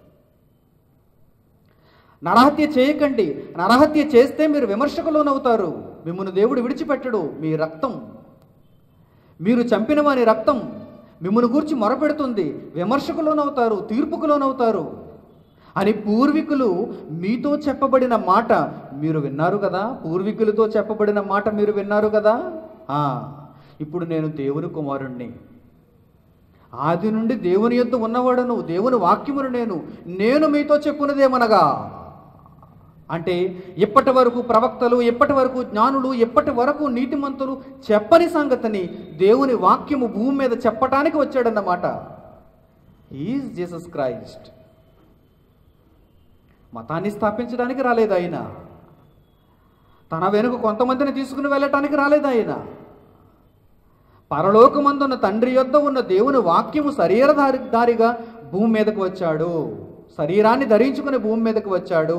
[SPEAKER 2] నరహత్య చేయకండి నరహత్య చేస్తే మీరు విమర్శకులోనవుతారు మిమ్మల్ని దేవుడు విడిచిపెట్టడు మీ రక్తం మీరు చంపిన వాని రక్తం మిమ్మల్ని గూర్చి మొరపెడుతుంది విమర్శకులోనవుతారు తీర్పుకులోనవుతారు అని పూర్వీకులు మీతో చెప్పబడిన మాట మీరు విన్నారు కదా పూర్వీకులతో చెప్పబడిన మాట మీరు విన్నారు కదా ఆ, ఇప్పుడు నేను దేవుని కుమారుణ్ణి ఆది నుండి దేవుని యొద్ద ఉన్నవాడను దేవుని వాక్యమును నేను నేను మీతో చెప్పున్నదేమనగా అంటే ఇప్పటి వరకు ప్రవక్తలు ఇప్పటి వరకు జ్ఞానులు ఇప్పటి వరకు నీతిమంతులు చెప్పని సంగతిని దేవుని వాక్యము భూమి మీద చెప్పటానికి వచ్చాడన్నమాట ఈజ్ జీసస్ క్రైస్ట్ మతాన్ని స్థాపించడానికి రాలేదు ఆయన తన వెనుక కొంతమందిని తీసుకుని వెళ్ళటానికి రాలేదు ఆయన పరలోకమందున్న తండ్రి యొద్ద ఉన్న దేవుని వాక్యము శరీరధారి దారిగా భూమి మీదకు వచ్చాడు శరీరాన్ని ధరించుకుని భూమి మీదకు వచ్చాడు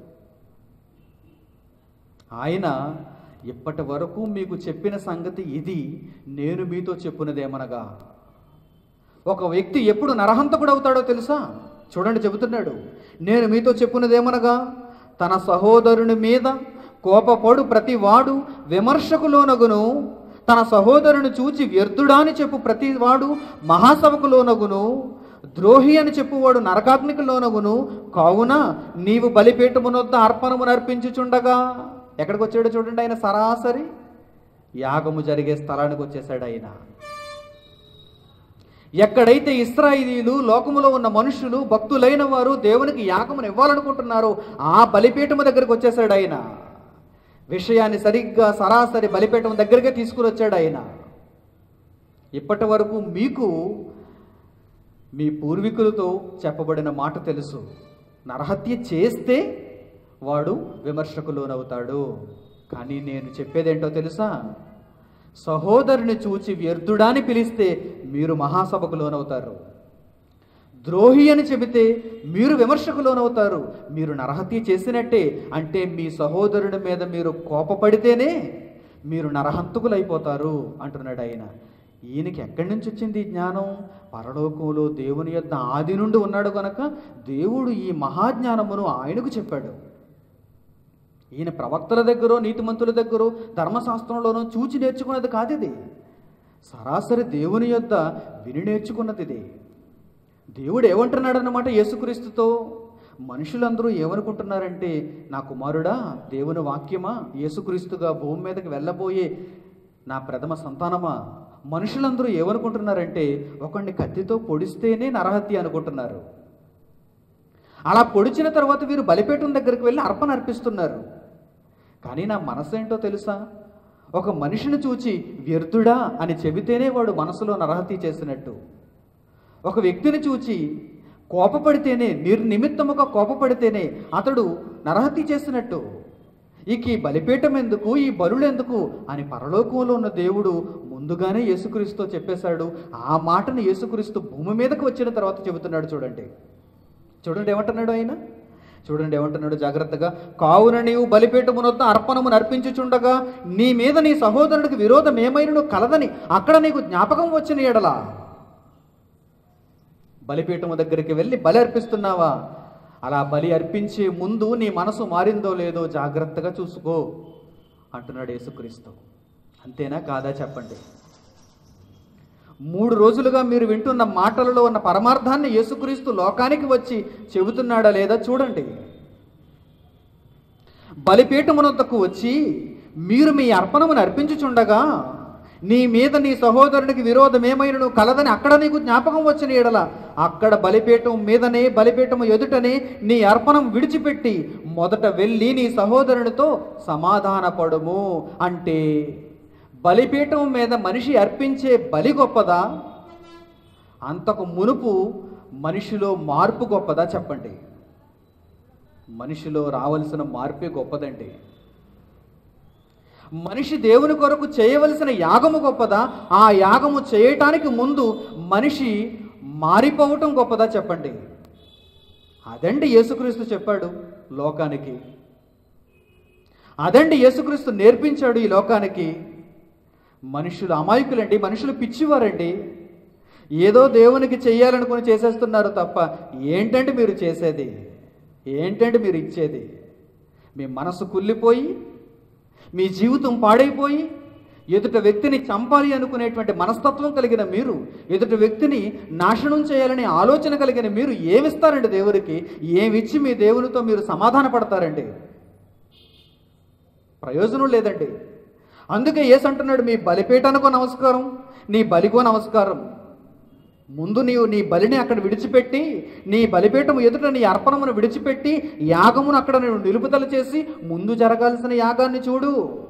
[SPEAKER 2] ఆయన ఇప్పటి వరకు మీకు చెప్పిన సంగతి ఇది నేను మీతో చెప్పున్నదేమనగా ఒక వ్యక్తి ఎప్పుడు నరహంతకుడు అవుతాడో తెలుసా చూడండి చెబుతున్నాడు నేను మీతో చెప్పున్నదేమనగా తన సహోదరుని మీద కోపపడు ప్రతి వాడు విమర్శకులోనగును తన సహోదరుని చూచి వ్యర్థుడా అని చెప్పు ప్రతి వాడు మహాసభకులోనగును ద్రోహి అని చెప్పువాడు నరకాగ్నికులోనగును కావున నీవు బలిపీఠమునొద్ద అర్పణము నర్పించుచుండగా ఎక్కడికి వచ్చాడో చూడండి ఆయన సరాసరి యాగము జరిగే స్థలానికి వచ్చేసాడు ఆయన ఎక్కడైతే ఇస్రాయిలీలు లోకములో ఉన్న మనుషులు భక్తులైన వారు దేవునికి యాగమును ఇవ్వాలనుకుంటున్నారో ఆ బలిపీఠము దగ్గరికి వచ్చేసాడు ఆయన విషయాన్ని సరిగ్గా సరాసరి బలిపీఠం దగ్గరకే తీసుకుని వచ్చాడు ఆయన ఇప్పటి వరకు మీకు మీ పూర్వీకులతో చెప్పబడిన మాట తెలుసు నరహత్య చేస్తే వాడు విమర్శకు లోనవుతాడు కానీ నేను చెప్పేదేంటో తెలుసా సహోదరుని చూచి వ్యర్థుడాని పిలిస్తే మీరు మహాసభకు లోనవుతారు ద్రోహి అని చెబితే మీరు విమర్శకు లోనవుతారు మీరు నరహత్య చేసినట్టే అంటే మీ సహోదరుని మీద మీరు కోపపడితేనే మీరు నరహంతకులైపోతారు అంటున్నాడు ఆయన ఈయనకి ఎక్కడి నుంచి వచ్చింది ఈ జ్ఞానం పరలోకంలో దేవుని యొద్ద ఆది నుండి ఉన్నాడు కనుక దేవుడు ఈ మహాజ్ఞానమును ఆయనకు చెప్పాడు ఈయన ప్రవక్తల దగ్గర నీతిమంతుల దగ్గర ధర్మశాస్త్రంలోనూ చూచి నేర్చుకున్నది కాదు ఇది సరాసరి దేవుని యొద్ద విని నేర్చుకున్నది ఇది దేవుడు ఏమంటున్నాడు అన్నమాట యేసుక్రీస్తుతో మనుషులందరూ ఏమనుకుంటున్నారంటే నా కుమారుడా దేవుని వాక్యమా యేసుక్రీస్తుగా భూమి మీదకి వెళ్ళబోయే నా ప్రథమ సంతానమా మనుషులందరూ ఏమనుకుంటున్నారంటే ఒకడిని కత్తితో పొడిస్తేనే నరహత్య అనుకుంటున్నారు అలా పొడిచిన తర్వాత వీరు బలిపీఠం దగ్గరికి వెళ్ళి అర్పణ అర్పిస్తున్నారు కానీ నా మనసు ఏంటో తెలుసా ఒక మనిషిని చూచి వ్యర్థుడా అని చెబితేనే వాడు మనసులో నరహత్య చేసినట్టు ఒక వ్యక్తిని చూచి కోపపడితేనే నిర్నిమిత్తముగా కోపపడితేనే అతడు నరహత్య చేసినట్టు ఇక ఈ బలిపీఠం ఎందుకు ఈ బలులు ఎందుకు అని పరలోకంలో ఉన్న దేవుడు ముందుగానే యేసుక్రీస్తుతో చెప్పేశాడు ఆ మాటను యేసుక్రీస్తు భూమి మీదకి వచ్చిన తర్వాత చెబుతున్నాడు చూడండి చూడండి ఏమంటున్నాడు ఆయన చూడండి ఏమంటున్నాడు జాగ్రత్తగా కావున నీవు బలిపీఠమునొద్ద అర్పణము నర్పించుచుండగా నీ మీద నీ సహోదరుడికి విరోధం ఏమైనను కలదని అక్కడ నీకు జ్ఞాపకం వచ్చిన ఎడలా బలిపీఠము దగ్గరికి వెళ్ళి బలి అర్పిస్తున్నావా అలా బలి అర్పించే ముందు నీ మనసు మారిందో లేదో జాగ్రత్తగా చూసుకో అంటున్నాడు యేసుక్రీస్తు అంతేనా కాదా చెప్పండి మూడు రోజులుగా మీరు వింటున్న మాటలలో ఉన్న పరమార్థాన్ని యేసుక్రీస్తు లోకానికి వచ్చి చెబుతున్నాడా లేదా చూడండి బలిపీఠమునొద్దకు వచ్చి మీరు మీ అర్పణమును అర్పించుచుండగా నీ మీద నీ సహోదరునికి విరోధం ఏమైనను కలదని అక్కడ నీకు జ్ఞాపకం వచ్చిన ఎడల అక్కడ బలిపీఠం మీదనే బలిపీఠము ఎదుటనే నీ అర్పణం విడిచిపెట్టి మొదట వెళ్ళి నీ సహోదరునితో సమాధానపడుము అంటే బలిపీఠం మీద మనిషి అర్పించే బలి గొప్పదా అంతకు మునుపు మనిషిలో మార్పు గొప్పదా చెప్పండి మనిషిలో రావలసిన మార్పే గొప్పదండి మనిషి దేవుని కొరకు చేయవలసిన యాగము గొప్పదా ఆ యాగము చేయటానికి ముందు మనిషి మారిపోవటం గొప్పదా చెప్పండి అదండి యేసుక్రీస్తు చెప్పాడు లోకానికి అదండి యేసుక్రీస్తు నేర్పించాడు ఈ లోకానికి మనుషులు అమాయకులండి మనుషులు పిచ్చివారండి ఏదో దేవునికి చెయ్యాలనుకుని చేసేస్తున్నారు తప్ప ఏంటంటే మీరు చేసేది ఏంటంటే మీరు ఇచ్చేది మీ మనసు కుళ్ళిపోయి మీ జీవితం పాడైపోయి ఎదుట వ్యక్తిని చంపాలి అనుకునేటువంటి మనస్తత్వం కలిగిన మీరు ఎదుట వ్యక్తిని నాశనం చేయాలనే ఆలోచన కలిగిన మీరు ఏమిస్తారండి దేవుడికి ఏమిచ్చి మీ దేవునితో మీరు సమాధాన పడతారండి ప్రయోజనం లేదండి అందుకే ఏసు అంటున్నాడు మీ బలిపీఠానికో నమస్కారం నీ బలికో నమస్కారం ముందు నీవు నీ బలిని అక్కడ విడిచిపెట్టి నీ బలిపీఠం ఎదుట నీ అర్పణమును విడిచిపెట్టి యాగమును అక్కడ నువ్వు నిలుపుదల చేసి ముందు జరగాల్సిన యాగాన్ని చూడు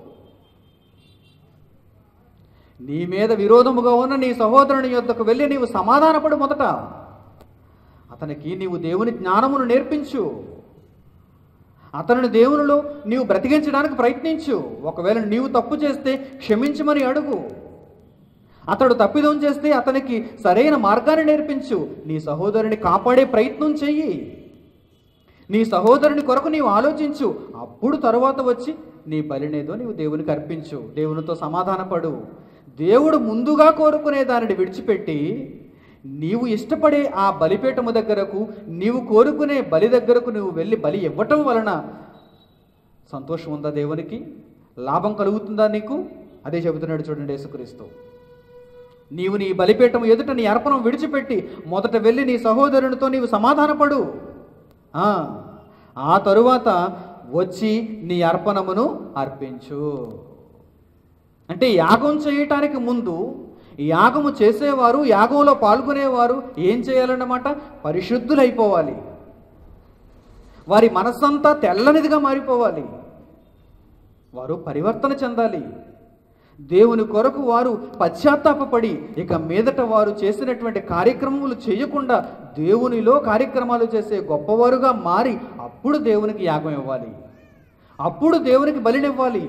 [SPEAKER 2] నీ మీద విరోధముగా ఉన్న నీ సహోదరుని యొద్దకు వెళ్ళి నీవు సమాధానపడు మొదట అతనికి నీవు దేవుని జ్ఞానమును నేర్పించు అతనిని దేవునిలో నీవు బ్రతికించడానికి ప్రయత్నించు ఒకవేళ నీవు తప్పు చేస్తే క్షమించమని అడుగు అతడు తప్పిదం చేస్తే అతనికి సరైన మార్గాన్ని నేర్పించు నీ సహోదరుని కాపాడే ప్రయత్నం చెయ్యి నీ సహోదరుని కొరకు నీవు ఆలోచించు అప్పుడు తరువాత వచ్చి నీ బలినేదో నీవు దేవునికి అర్పించు దేవునితో సమాధానపడు దేవుడు ముందుగా కోరుకునే దానిని విడిచిపెట్టి నీవు ఇష్టపడే ఆ బలిపీఠము దగ్గరకు నీవు కోరుకునే బలి దగ్గరకు నువ్వు వెళ్ళి బలి ఇవ్వటం వలన సంతోషం ఉందా దేవునికి లాభం కలుగుతుందా నీకు అదే చెబుతున్నాడు చూడండి యేసుక్రీస్తు నీవు నీ బలిపీఠం ఎదుట నీ అర్పణం విడిచిపెట్టి మొదట వెళ్ళి నీ సహోదరునితో నీవు సమాధానపడు ఆ, ఆ తరువాత వచ్చి నీ అర్పణమును అర్పించు అంటే యాగం చేయటానికి ముందు యాగము చేసేవారు యాగంలో పాల్గొనేవారు ఏం చేయాలన్నమాట పరిశుద్ధులైపోవాలి వారి మనస్సంతా తెల్లనిదిగా మారిపోవాలి వారు పరివర్తన చెందాలి దేవుని కొరకు వారు పశ్చాత్తాపపడి ఇక మీదట వారు చేసినటువంటి కార్యక్రమములు చేయకుండా దేవునిలో కార్యక్రమాలు చేసే గొప్పవారుగా మారి అప్పుడు దేవునికి యాగం ఇవ్వాలి అప్పుడు దేవునికి బలినివ్వాలి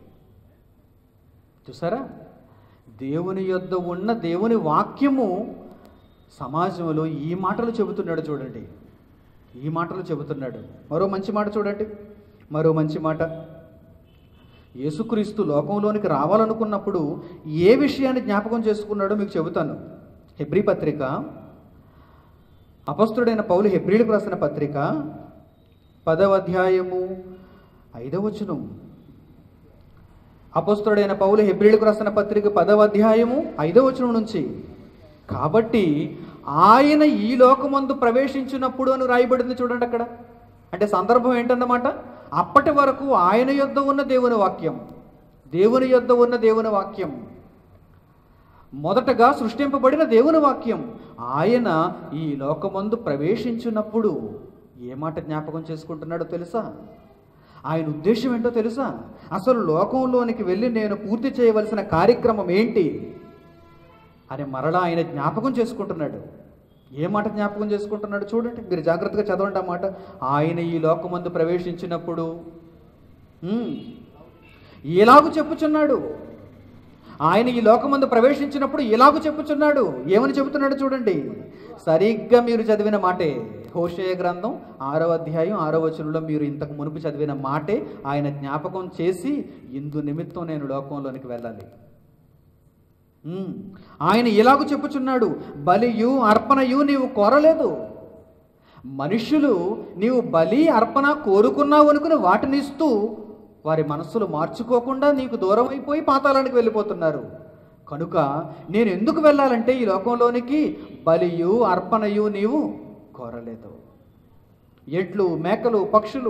[SPEAKER 2] చూసారా దేవుని యొద్ద ఉన్న దేవుని వాక్యము సమాజంలో ఈ మాటలు చెబుతున్నాడు చూడండి ఈ మాటలు చెబుతున్నాడు మరో మంచి మాట చూడండి మరో మంచి మాట యేసుక్రీస్తు లోకంలోనికి రావాలనుకున్నప్పుడు ఏ విషయాన్ని జ్ఞాపకం చేసుకున్నాడో మీకు చెబుతాను హెబ్రీ పత్రిక అపస్తుడైన పౌలు హెబ్రిలకు రాసిన పత్రిక పదవ అధ్యాయము ఐదవ వచనం అపస్తుడైన పౌలు హెబ్రిలకు రాసిన పత్రిక పదవ అధ్యాయము ఐదవ వచనం నుంచి కాబట్టి ఆయన ఈ లోకమందు ప్రవేశించినప్పుడు అని రాయబడింది చూడండి అక్కడ అంటే సందర్భం ఏంటన్నమాట అప్పటి వరకు ఆయన యొద్ద ఉన్న దేవుని వాక్యం దేవుని యొద్ద ఉన్న దేవుని వాక్యం మొదటగా సృష్టింపబడిన దేవుని వాక్యం ఆయన ఈ లోకమందు ప్రవేశించినప్పుడు ఏ మాట జ్ఞాపకం చేసుకుంటున్నాడో తెలుసా ఆయన ఉద్దేశం ఏంటో తెలుసా అసలు లోకంలోనికి వెళ్ళి నేను పూర్తి చేయవలసిన కార్యక్రమం ఏంటి అని మరలా ఆయన జ్ఞాపకం చేసుకుంటున్నాడు ఏ మాట జ్ఞాపకం చేసుకుంటున్నాడు చూడండి మీరు జాగ్రత్తగా చదవండి ఆ మాట ఆయన ఈ లోకమందు ప్రవేశించినప్పుడు ఉమ్, ఎలాగూ చెప్పుచున్నాడు ఆయన ఈ లోకమందు ప్రవేశించినప్పుడు ఎలాగూ చెప్పుచున్నాడు ఏమని చెబుతున్నాడు చూడండి సరిగ్గా మీరు చదివిన మాటే హోషేయ గ్రంథం ఆరవ అధ్యాయం ఆరవ వచనంలో మీరు ఇంతకు మునుపు చదివిన మాటే ఆయన జ్ఞాపకం చేసి ఇందు నిమిత్తం నేను లోకంలోనికి వెళ్ళాలి ఉమ్, ఆయన ఎలాగూ చెప్పుచున్నాడు బలియు అర్పణయు నీవు కోరలేదు మనుష్యులు నీవు బలి అర్పణ కోరుకున్నావు అనుకుని వాటిని ఇస్తూ వారి మనస్సులు మార్చుకోకుండా నీకు దూరం అయిపోయి పాతాళానికి వెళ్ళిపోతున్నారు కనుక నేను ఎందుకు వెళ్ళాలంటే ఈ లోకంలోనికి బలియు అర్పణయు నీవు కోరలేదు ఎడ్లు మేకలు పక్షులు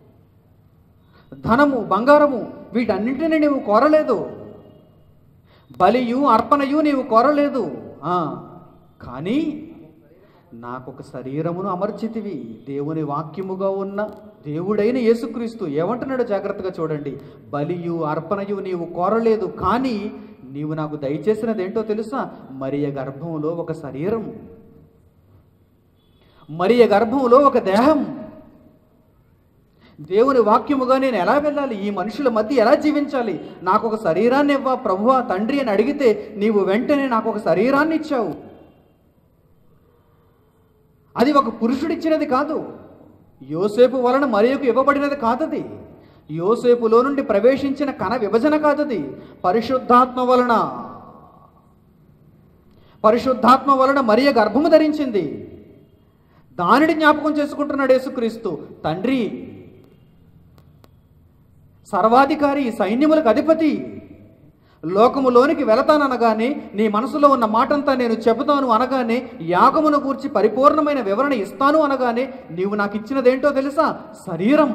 [SPEAKER 2] ధనము బంగారము వీటన్నింటినీ నీవు కోరలేదు బలియు అర్పణయు నీవు కోరలేదు ఆ, కానీ నాకొక శరీరమును అమర్చితివి దేవుని వాక్యముగా ఉన్న దేవుడైన యేసుక్రీస్తు ఏమంటున్నాడో జాగ్రత్తగా చూడండి బలియు అర్పణయు నీవు కోరలేదు కానీ నీవు నాకు దయచేసినది ఏంటో తెలుసా మరియ గర్భంలో ఒక శరీరం మరియ గర్భంలో ఒక దేహం దేవుని వాక్యముగా నేను ఎలా వెళ్ళాలి ఈ మనుషుల మధ్య ఎలా జీవించాలి నాకు ఒక శరీరాన్ని ఇవ్వా ప్రభువా తండ్రి అని అడిగితే నీవు వెంటనే నాకు ఒక శరీరాన్ని ఇచ్చావు అది ఒక పురుషుడిచ్చినది కాదు యోసేపు వలన మరియకు ఇవ్వబడినది కాదది యోసేపులో నుండి ప్రవేశించిన కణ విభజన కాదది పరిశుద్ధాత్మ వలన పరిశుద్ధాత్మ వలన మరియ గర్భము ధరించింది దానిని జ్ఞాపకం చేసుకుంటున్నాడు యేసుక్రీస్తు తండ్రి సర్వాధికారి సైన్యములకు అధిపతి లోకములోనికి వెళతాననగానే నీ మనసులో ఉన్న మాటంతా నేను చెబుతాను అనగానే యాగమును గూర్చి పరిపూర్ణమైన వివరణ ఇస్తాను అనగానే నీవు నాకు ఇచ్చినదేంటో తెలుసా శరీరం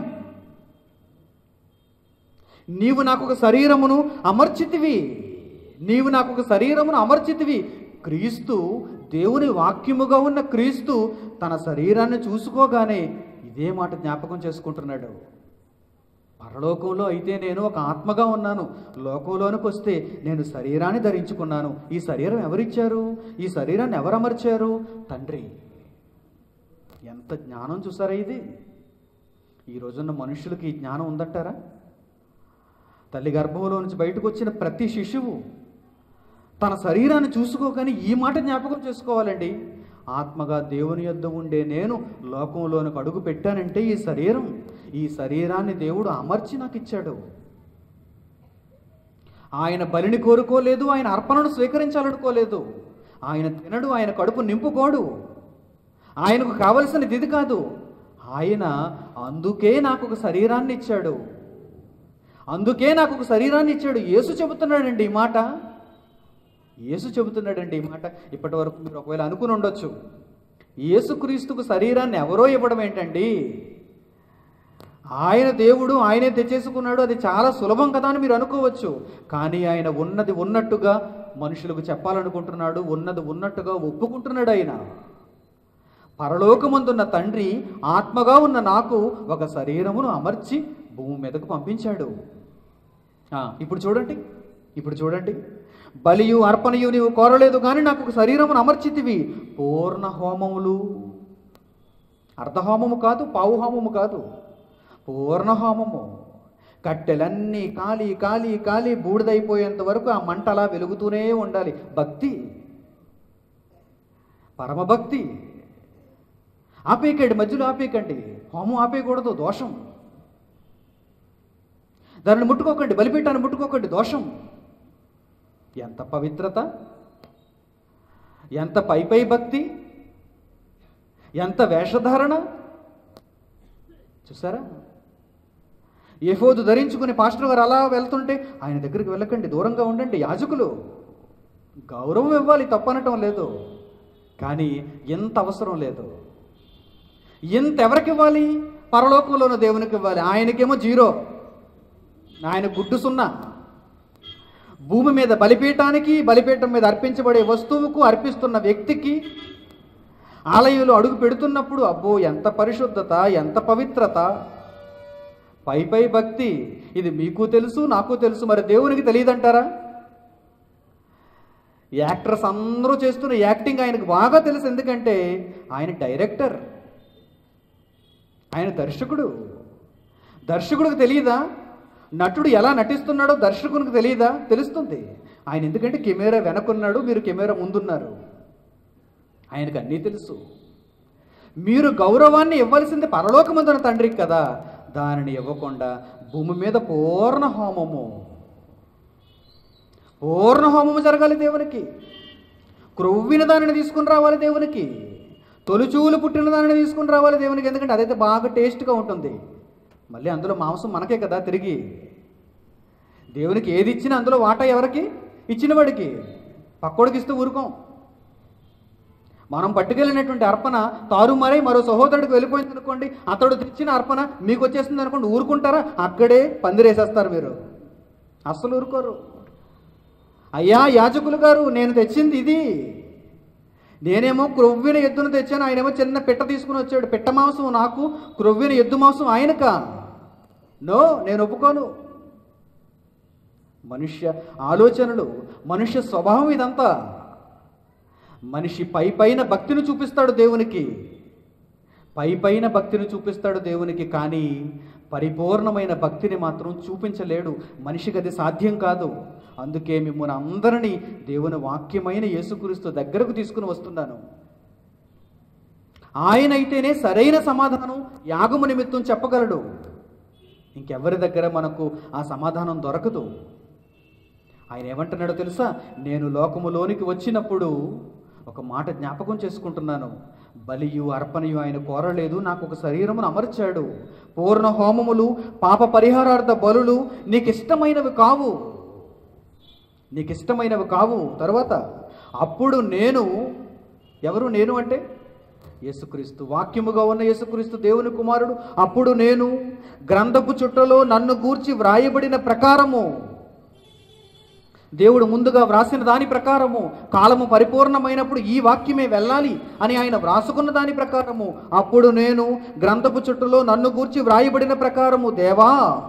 [SPEAKER 2] నీవు నాకు ఒక శరీరమును అమర్చితివి నీవు నాకు ఒక శరీరమును అమర్చితివి క్రీస్తు దేవుని వాక్యముగా ఉన్న క్రీస్తు తన శరీరాన్ని చూసుకోగానే ఇదే మాట జ్ఞాపకం చేసుకుంటున్నాడు పరలోకంలో అయితే నేను ఒక ఆత్మగా ఉన్నాను లోకంలోనికి వస్తే నేను శరీరాన్ని ధరించుకున్నాను ఈ శరీరం ఎవరిచ్చారు ఈ శరీరాన్ని ఎవరు అమర్చారు తండ్రి ఎంత జ్ఞానం చూసారా ఇది ఈ రోజున్న మనుషులకి ఈ జ్ఞానం ఉందంటారా తల్లి గర్భంలో నుంచి బయటకు వచ్చిన ప్రతి శిశువు తన శరీరాన్ని చూసుకోగానే ఈ మాట జ్ఞాపకం చేసుకోవాలండి ఆత్మగా దేవుని యొద్ద ఉండే నేను లోకంలోనికి అడుగు పెట్టానంటే ఈ శరీరం ఈ శరీరాన్ని దేవుడు అమర్చి నాకు ఇచ్చాడు ఆయన బలిని కోరుకోలేదు ఆయన అర్పణను స్వీకరించాలనుకోలేదు ఆయన తినడు ఆయన కడుపు నింపుకోడు ఆయనకు కావలసినది ఇది కాదు ఆయన అందుకే నాకు ఒక శరీరాన్ని ఇచ్చాడు అందుకే నాకు ఒక శరీరాన్ని ఇచ్చాడు యేసు చెబుతున్నాడండి ఈ మాట యేసు చెబుతున్నాడండి ఈ మాట ఇప్పటి వరకు మీరు ఒకవేళ అనుకుని ఉండొచ్చు యేసుక్రీస్తుకు శరీరాన్ని ఎవరో ఇవ్వడం ఏంటండి ఆయన దేవుడు ఆయనే తెచ్చేసుకున్నాడు అది చాలా సులభం కదా అని మీరు అనుకోవచ్చు కానీ ఆయన ఉన్నది ఉన్నట్టుగా మనుషులకు చెప్పాలనుకుంటున్నాడు ఉన్నది ఉన్నట్టుగా ఒప్పుకుంటున్నాడు ఆయన పరలోకమందున్న తండ్రి ఆత్మగా ఉన్న నాకు ఒక శరీరమును అమర్చి భూమి మీదకు పంపించాడు ఆ, ఇప్పుడు చూడండి ఇప్పుడు చూడండి బలియు అర్పణయు నీవు కోరలేదు కానీ నాకు ఒక శరీరమును అమర్చితివి పూర్ణ హోమములు అర్ధహోమము కాదు పావు హోమము కాదు పూర్ణ హోమము కట్టెలన్నీ కాలి కాలి కాలి బూడిదైపోయేంత వరకు ఆ మంట అలా వెలుగుతూనే ఉండాలి భక్తి పరమభక్తి ఆపేయకండి మధ్యలో ఆపేయకండి హోమం ఆపేయకూడదు దోషం దానిని ముట్టుకోకండి బలిపీఠాన్ని ముట్టుకోకండి దోషం ఎంత పవిత్రత ఎంత పై పై భక్తి ఎంత వేషధారణ చూసారా ఏఫోదు ధరించుకుని పాస్టర్ గారు అలా వెళ్తుంటే ఆయన దగ్గరికి వెళ్ళకండి దూరంగా ఉండండి యాజకులు గౌరవం ఇవ్వాలి తప్పనటం లేదు కానీ ఎంత అవసరం లేదు ఎంత ఎవరికి ఇవ్వాలి పరలోకంలో ఉన్న దేవునికి ఇవ్వాలి ఆయనకేమో జీరో ఆయన గుడ్డు సున్నా భూమి మీద బలిపీఠానికి బలిపీఠం మీద అర్పించబడే వస్తువుకు అర్పిస్తున్న వ్యక్తికి ఆలయంలో అడుగు పెడుతున్నప్పుడు అబ్బో ఎంత పరిశుద్ధత ఎంత పవిత్రత పై పై భక్తి ఇది మీకు తెలుసు నాకు తెలుసు మరి దేవునికి తెలియదంటారా యాక్టర్స్ అందరూ చేస్తున్న యాక్టింగ్ ఆయనకు బాగా తెలుసు ఎందుకంటే ఆయన డైరెక్టర్ ఆయన దర్శకుడు దర్శకుడికి తెలియదా నటుడు ఎలా నటిస్తున్నాడో దర్శకునికి తెలియదా తెలుస్తుంది ఆయన ఎందుకంటే కెమెరా వెనకున్నాడు మీరు కెమెరా ముందున్నారు ఆయనకు అన్నీ తెలుసు మీరు గౌరవాన్ని ఇవ్వాల్సింది పరలోకమందున తండ్రికి కదా దానిని ఇవ్వకుండా భూమి మీద పూర్ణ హోమము పూర్ణ హోమము జరగాలి దేవునికి క్రొవ్విన దానిని తీసుకుని రావాలి దేవునికి తొలిచూలు పుట్టిన దానిని తీసుకుని రావాలి దేవునికి ఎందుకంటే అదైతే బాగా టేస్ట్గా ఉంటుంది మళ్ళీ అందులో మాంసం మనకే కదా తిరిగి దేవునికి ఏది ఇచ్చినా అందులో వాటా ఎవరికి ఇచ్చిన వాడికి పక్కోడికి ఇస్తూ ఊరుకోం మనం పట్టుకెళ్ళినటువంటి అర్పణ తారుమారై మరో సహోదరుడికి వెళ్ళిపోయింది అనుకోండి అతడు తెచ్చిన అర్పణ మీకు వచ్చేస్తుంది అనుకోండి ఊరుకుంటారా అక్కడే పందిరేసేస్తారు మీరు అస్సలు ఊరుకోరు అయ్యా యాజకులు గారు నేను తెచ్చింది ఇది నేనేమో క్రొవ్విన ఎద్దును తెచ్చాను ఆయనేమో చిన్న పిట్ట తీసుకుని వచ్చాడు పిట్ట మాంసం నాకు క్రొవ్విన ఎద్దు మాంసం ఆయనక నో నేను ఒప్పుకోను మనుష్య ఆలోచనలు మనుష్య స్వభావం ఇదంతా మనిషి పై పైన భక్తిని చూపిస్తాడు దేవునికి పై పైన భక్తిని చూపిస్తాడు దేవునికి కానీ పరిపూర్ణమైన భక్తిని మాత్రం చూపించలేడు మనిషికి అది సాధ్యం కాదు అందుకే మిమ్మల్ని అందరినీ దేవుని వాక్యమైన యేసుక్రీస్తు దగ్గరకు తీసుకుని వస్తున్నాను ఆయన అయితేనే సరైన సమాధానం యాగము నిమిత్తం చెప్పగలడు ఇంకెవరి దగ్గర మనకు ఆ సమాధానం దొరకదు ఆయన ఏమంటున్నాడో తెలుసా నేను లోకములోనికి వచ్చినప్పుడు ఒక మాట జ్ఞాపకం చేసుకుంటున్నాను బలియు అర్పణయు ఆయన కోరలేదు నాకు ఒక శరీరమును అమర్చాడు పూర్ణ హోమములు పాప పరిహారార్థ బలులు నీకు ఇష్టమైనవి కావు నీకు ఇష్టమైనవి కావు తర్వాత అప్పుడు నేను ఎవరు నేను అంటే యేసుక్రీస్తు వాక్యముగా ఉన్న యేసుక్రీస్తు దేవుని కుమారుడు అప్పుడు నేను గ్రంథపు చుట్టలో నన్ను గూర్చి వ్రాయబడిన ప్రకారము దేవుడు ముందుగా వ్రాసిన దాని ప్రకారము కాలము పరిపూర్ణమైనప్పుడు ఈ వాక్యమే వెళ్ళాలి అని ఆయన వ్రాసుకున్న దాని ప్రకారము అప్పుడు నేను గ్రంథపు చుట్టూలో నన్ను గూర్చి వ్రాయబడిన ప్రకారము దేవా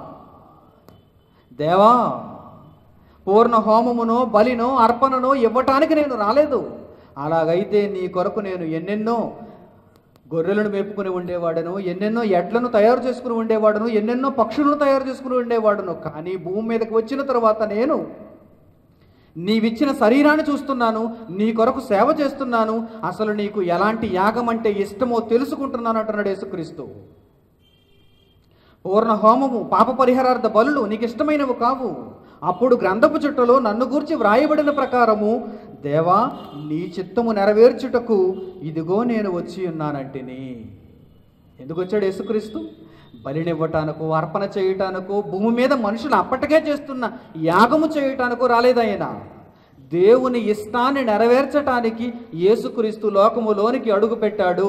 [SPEAKER 2] దేవా పూర్ణ హోమమునో బలినో అర్పణనో ఇవ్వటానికి నేను రాలేదు అలాగైతే నీ కొరకు నేను ఎన్నెన్నో గొర్రెలను మేపుకుని ఉండేవాడను ఎన్నెన్నో ఎడ్లను తయారు చేసుకుని ఉండేవాడును ఎన్నెన్నో పక్షులను తయారు చేసుకుని ఉండేవాడును కానీ భూమి మీదకి వచ్చిన తర్వాత నేను నీవిచ్చిన శరీరాన్ని చూస్తున్నాను నీ కొరకు సేవ చేస్తున్నాను అసలు నీకు ఎలాంటి యాగం అంటే ఇష్టమో తెలుసుకుంటున్నాను అంటున్నాడు యేసుక్రీస్తు పూర్ణ హోమము పాప పరిహారార్థ బలులు నీకు ఇష్టమైనవి కావు అప్పుడు గ్రంథపు చుట్టలో నన్ను గూర్చి వ్రాయబడిన ప్రకారము దేవా నీ చిత్తము నెరవేర్చుటకు ఇదిగో నేను వచ్చి ఉన్నానంటిని ఎందుకు వచ్చాడు యేసుక్రీస్తు బలినివ్వటానికో అర్పణ చేయటానికో భూమి మీద మనుషులు అప్పటికే చేస్తున్న యాగము చేయటానికో రాలేదయన దేవుని ఇష్టాన్ని నెరవేర్చటానికి యేసుక్రీస్తు లోకములోనికి అడుగు పెట్టాడు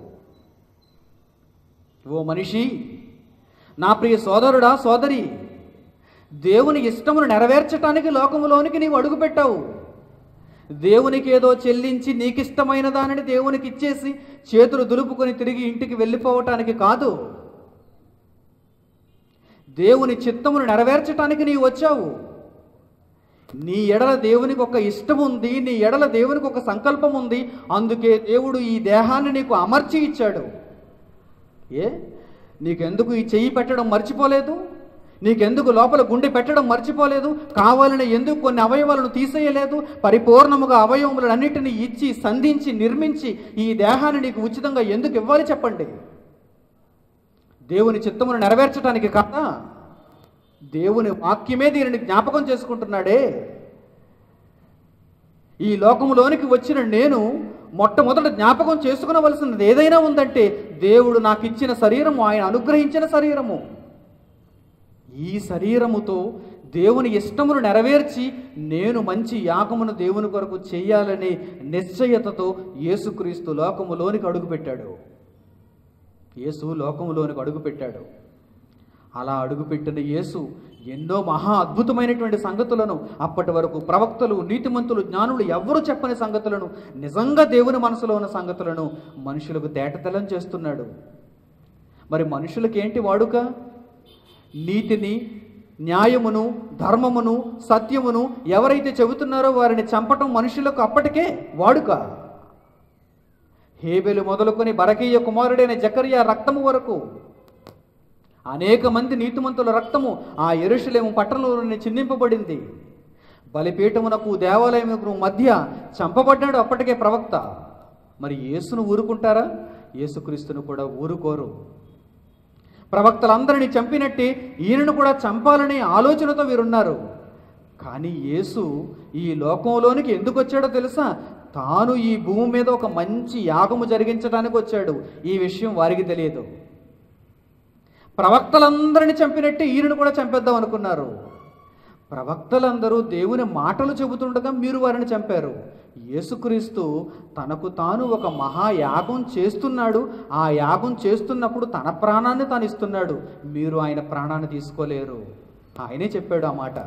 [SPEAKER 2] ఓ మనిషి నా ప్రియ సోదరుడా సోదరి దేవుని ఇష్టమును నెరవేర్చటానికి లోకములోనికి నీవు అడుగుపెట్టావు దేవునికి ఏదో చెల్లించి నీకిష్టమైన దానిని దేవునికి ఇచ్చేసి చేతులు దులుపుకొని తిరిగి ఇంటికి వెళ్ళిపోవటానికి కాదు దేవుని చిత్తమును నెరవేర్చటానికి నీవు వచ్చావు నీ ఎడల దేవునికి ఒక ఇష్టం ఉంది నీ ఎడల దేవునికి ఒక సంకల్పం ఉంది అందుకే దేవుడు ఈ దేహాన్ని నీకు అమర్చి ఇచ్చాడు ఏ నీకెందుకు ఈ చెయ్యి పెట్టడం మర్చిపోలేదు నీకెందుకు లోపల గుండె పెట్టడం మర్చిపోలేదు కావాలని ఎందుకు కొన్ని అవయవాలను తీసేయలేదు పరిపూర్ణముగా అవయవములన్నిటిని ఇచ్చి సంధించి నిర్మించి ఈ దేహాన్ని నీకు ఉచితంగా ఎందుకు ఇవ్వాలి చెప్పండి దేవుని చిత్తమును నెరవేర్చడానికి కాదా దేవుని వాక్యమే దీనిని జ్ఞాపకం చేసుకుంటున్నాడే ఈ లోకములోనికి వచ్చిన నేను మొట్టమొదట జ్ఞాపకం చేసుకునవలసినది ఏదైనా ఉందంటే దేవుడు నాకు ఇచ్చిన శరీరము ఆయన అనుగ్రహించిన శరీరము ఈ శరీరముతో దేవుని ఇష్టమును నెరవేర్చి నేను మంచి యాగమును దేవుని కొరకు చేయాలనే నిశ్చయతతో యేసుక్రీస్తు లోకములోనికి అడుగుపెట్టాడు యేసు లోకములోనికి అడుగుపెట్టాడు అలా అడుగుపెట్టిన యేసు ఎన్నో మహా అద్భుతమైనటువంటి సంగతులను అప్పటి వరకు ప్రవక్తలు నీతిమంతులు జ్ఞానులు ఎవ్వరూ చెప్పని సంగతులను నిజంగా దేవుని మనసులో ఉన్న సంగతులను మనుషులకు తేటతెల్లం చేస్తున్నాడు మరి మనుషులకి ఏంటి వాడుక నీతిని న్యాయమును ధర్మమును సత్యమును ఎవరైతే చెబుతున్నారో వారిని చంపటం మనుషులకు అప్పటికే వాడుక హేబెలు మొదలుకొని బరకీయ కుమారుడైన జకరియా రక్తము వరకు అనేక మంది నీతిమంతుల రక్తము ఆ ఎరుషులేము పట్టణంలోనే చిందింపబడింది బలిపీఠమునకు దేవాలయమునకు మధ్య చంపబడ్డాడు అప్పటికే ప్రవక్త మరి యేసును ఊరుకుంటారా యేసుక్రీస్తును కూడా ఊరుకోరు ప్రవక్తలందరినీ చంపినట్టే ఈయనను కూడా చంపాలనే ఆలోచనతో వీరున్నారు కానీ యేసు ఈ లోకంలోనికి ఎందుకు వచ్చాడో తెలుసా తాను ఈ భూమి మీద ఒక మంచి యాగము జరిగించడానికి వచ్చాడు ఈ విషయం వారికి తెలియదు ప్రవక్తలందరినీ చంపినట్టే ఈయనను కూడా చంపేద్దాం అనుకున్నారు ప్రవక్తలందరూ దేవుని మాటలు చెబుతుండగా మీరు వారిని చంపారు యేసుక్రీస్తు తనకు తాను ఒక మహాయాగం చేస్తున్నాడు ఆ యాగం చేస్తున్నప్పుడు తన ప్రాణాన్ని తాను ఇస్తున్నాడు మీరు ఆయన ప్రాణాన్ని తీసుకోలేరు ఆయనే చెప్పాడు ఆ మాట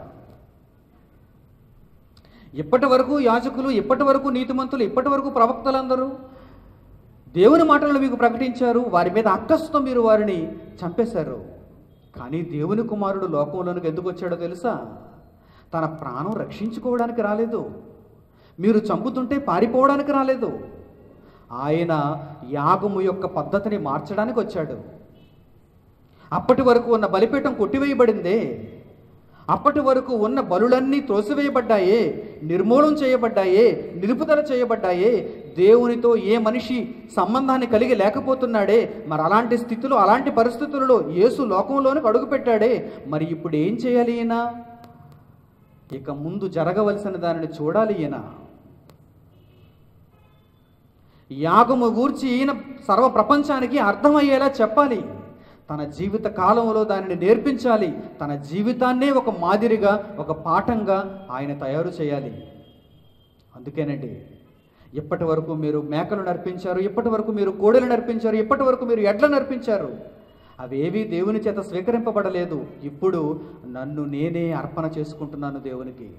[SPEAKER 2] ఇప్పటి వరకు యాజకులు ఇప్పటి వరకు నీతిమంతులు ఇప్పటి వరకు ప్రవక్తలందరూ దేవుని మాటలను మీకు ప్రకటించారు వారి మీద అక్కస్తో మీరు వారిని చంపేశారు కానీ దేవుని కుమారుడు లోకంలోనికి ఎందుకు వచ్చాడో తెలుసా తన ప్రాణం రక్షించుకోవడానికి రాలేదు మీరు చంపుతుంటే పారిపోవడానికి రాలేదు ఆయన యాగము యొక్క పద్ధతిని మార్చడానికి వచ్చాడు అప్పటి వరకు ఉన్న బలిపీఠం కొట్టివేయబడిందే అప్పటి వరకు ఉన్న బలులన్నీ త్రోసివేయబడ్డాయే నిర్మూలం చేయబడ్డాయే నిలుపుదల చేయబడ్డాయే దేవునితో ఏ మనిషి సంబంధాన్ని కలిగి లేకపోతున్నాడే మరి అలాంటి స్థితిలో అలాంటి పరిస్థితులలో యేసు లోకంలోనికి అడుగుపెట్టాడే మరి ఇప్పుడు ఏం చేయాలి ఈయన ఇక ముందు జరగవలసిన దానిని చూడాలి ఈయన యాగము గూర్చి ఈయన సర్వ ప్రపంచానికి అర్థమయ్యేలా చెప్పాలి తన జీవిత కాలంలో దానిని నేర్పించాలి తన జీవితాన్నే ఒక మాదిరిగా ఒక పాఠంగా ఆయన తయారు చేయాలి అందుకేనండి ఇప్పటి వరకు మీరు మేకలు నర్పించారు ఇప్పటి వరకు మీరు కోడెలు నర్పించారు ఇప్పటి వరకు మీరు ఎడ్ల నర్పించారు అవేవి దేవుని చేత స్వీకరింపబడలేదు ఇప్పుడు నన్ను నేనే అర్పణ చేసుకుంటున్నాను దేవునికి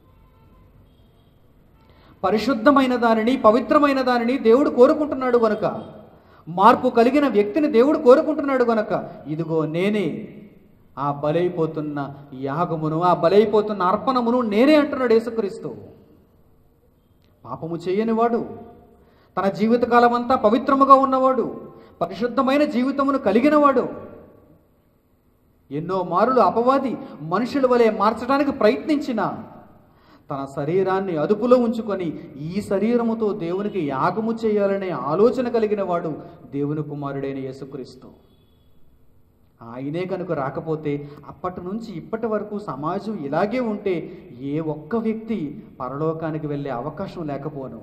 [SPEAKER 2] పరిశుద్ధమైన దానిని పవిత్రమైన దానిని దేవుడు కోరుకుంటున్నాడు గనుక మార్పు కలిగిన వ్యక్తిని దేవుడు కోరుకుంటున్నాడు గనుక ఇదిగో నేనే ఆ బలైపోతున్న యాగమును ఆ బలైపోతున్న అర్పణమును నేనే అంటున్నాడు యేసుక్రీస్తు పాపము చేయనివాడు తన జీవితకాలం అంతా పవిత్రముగా ఉన్నవాడు పరిశుద్ధమైన జీవితమును కలిగినవాడు ఎన్నో మారులు అపవాది మనుషుల వలె మార్చడానికి ప్రయత్నించిన తన శరీరాన్ని అదుపులో ఉంచుకొని ఈ శరీరముతో దేవునికి యాగము చేయాలనే ఆలోచన కలిగిన వాడు దేవుని కుమారుడైన యేసుక్రీస్తు ఆయనే కనుక రాకపోతే అప్పటి నుంచి ఇప్పటి వరకు సమాజం ఇలాగే ఉంటే ఏ ఒక్క వ్యక్తి పరలోకానికి వెళ్ళే అవకాశం లేకపోను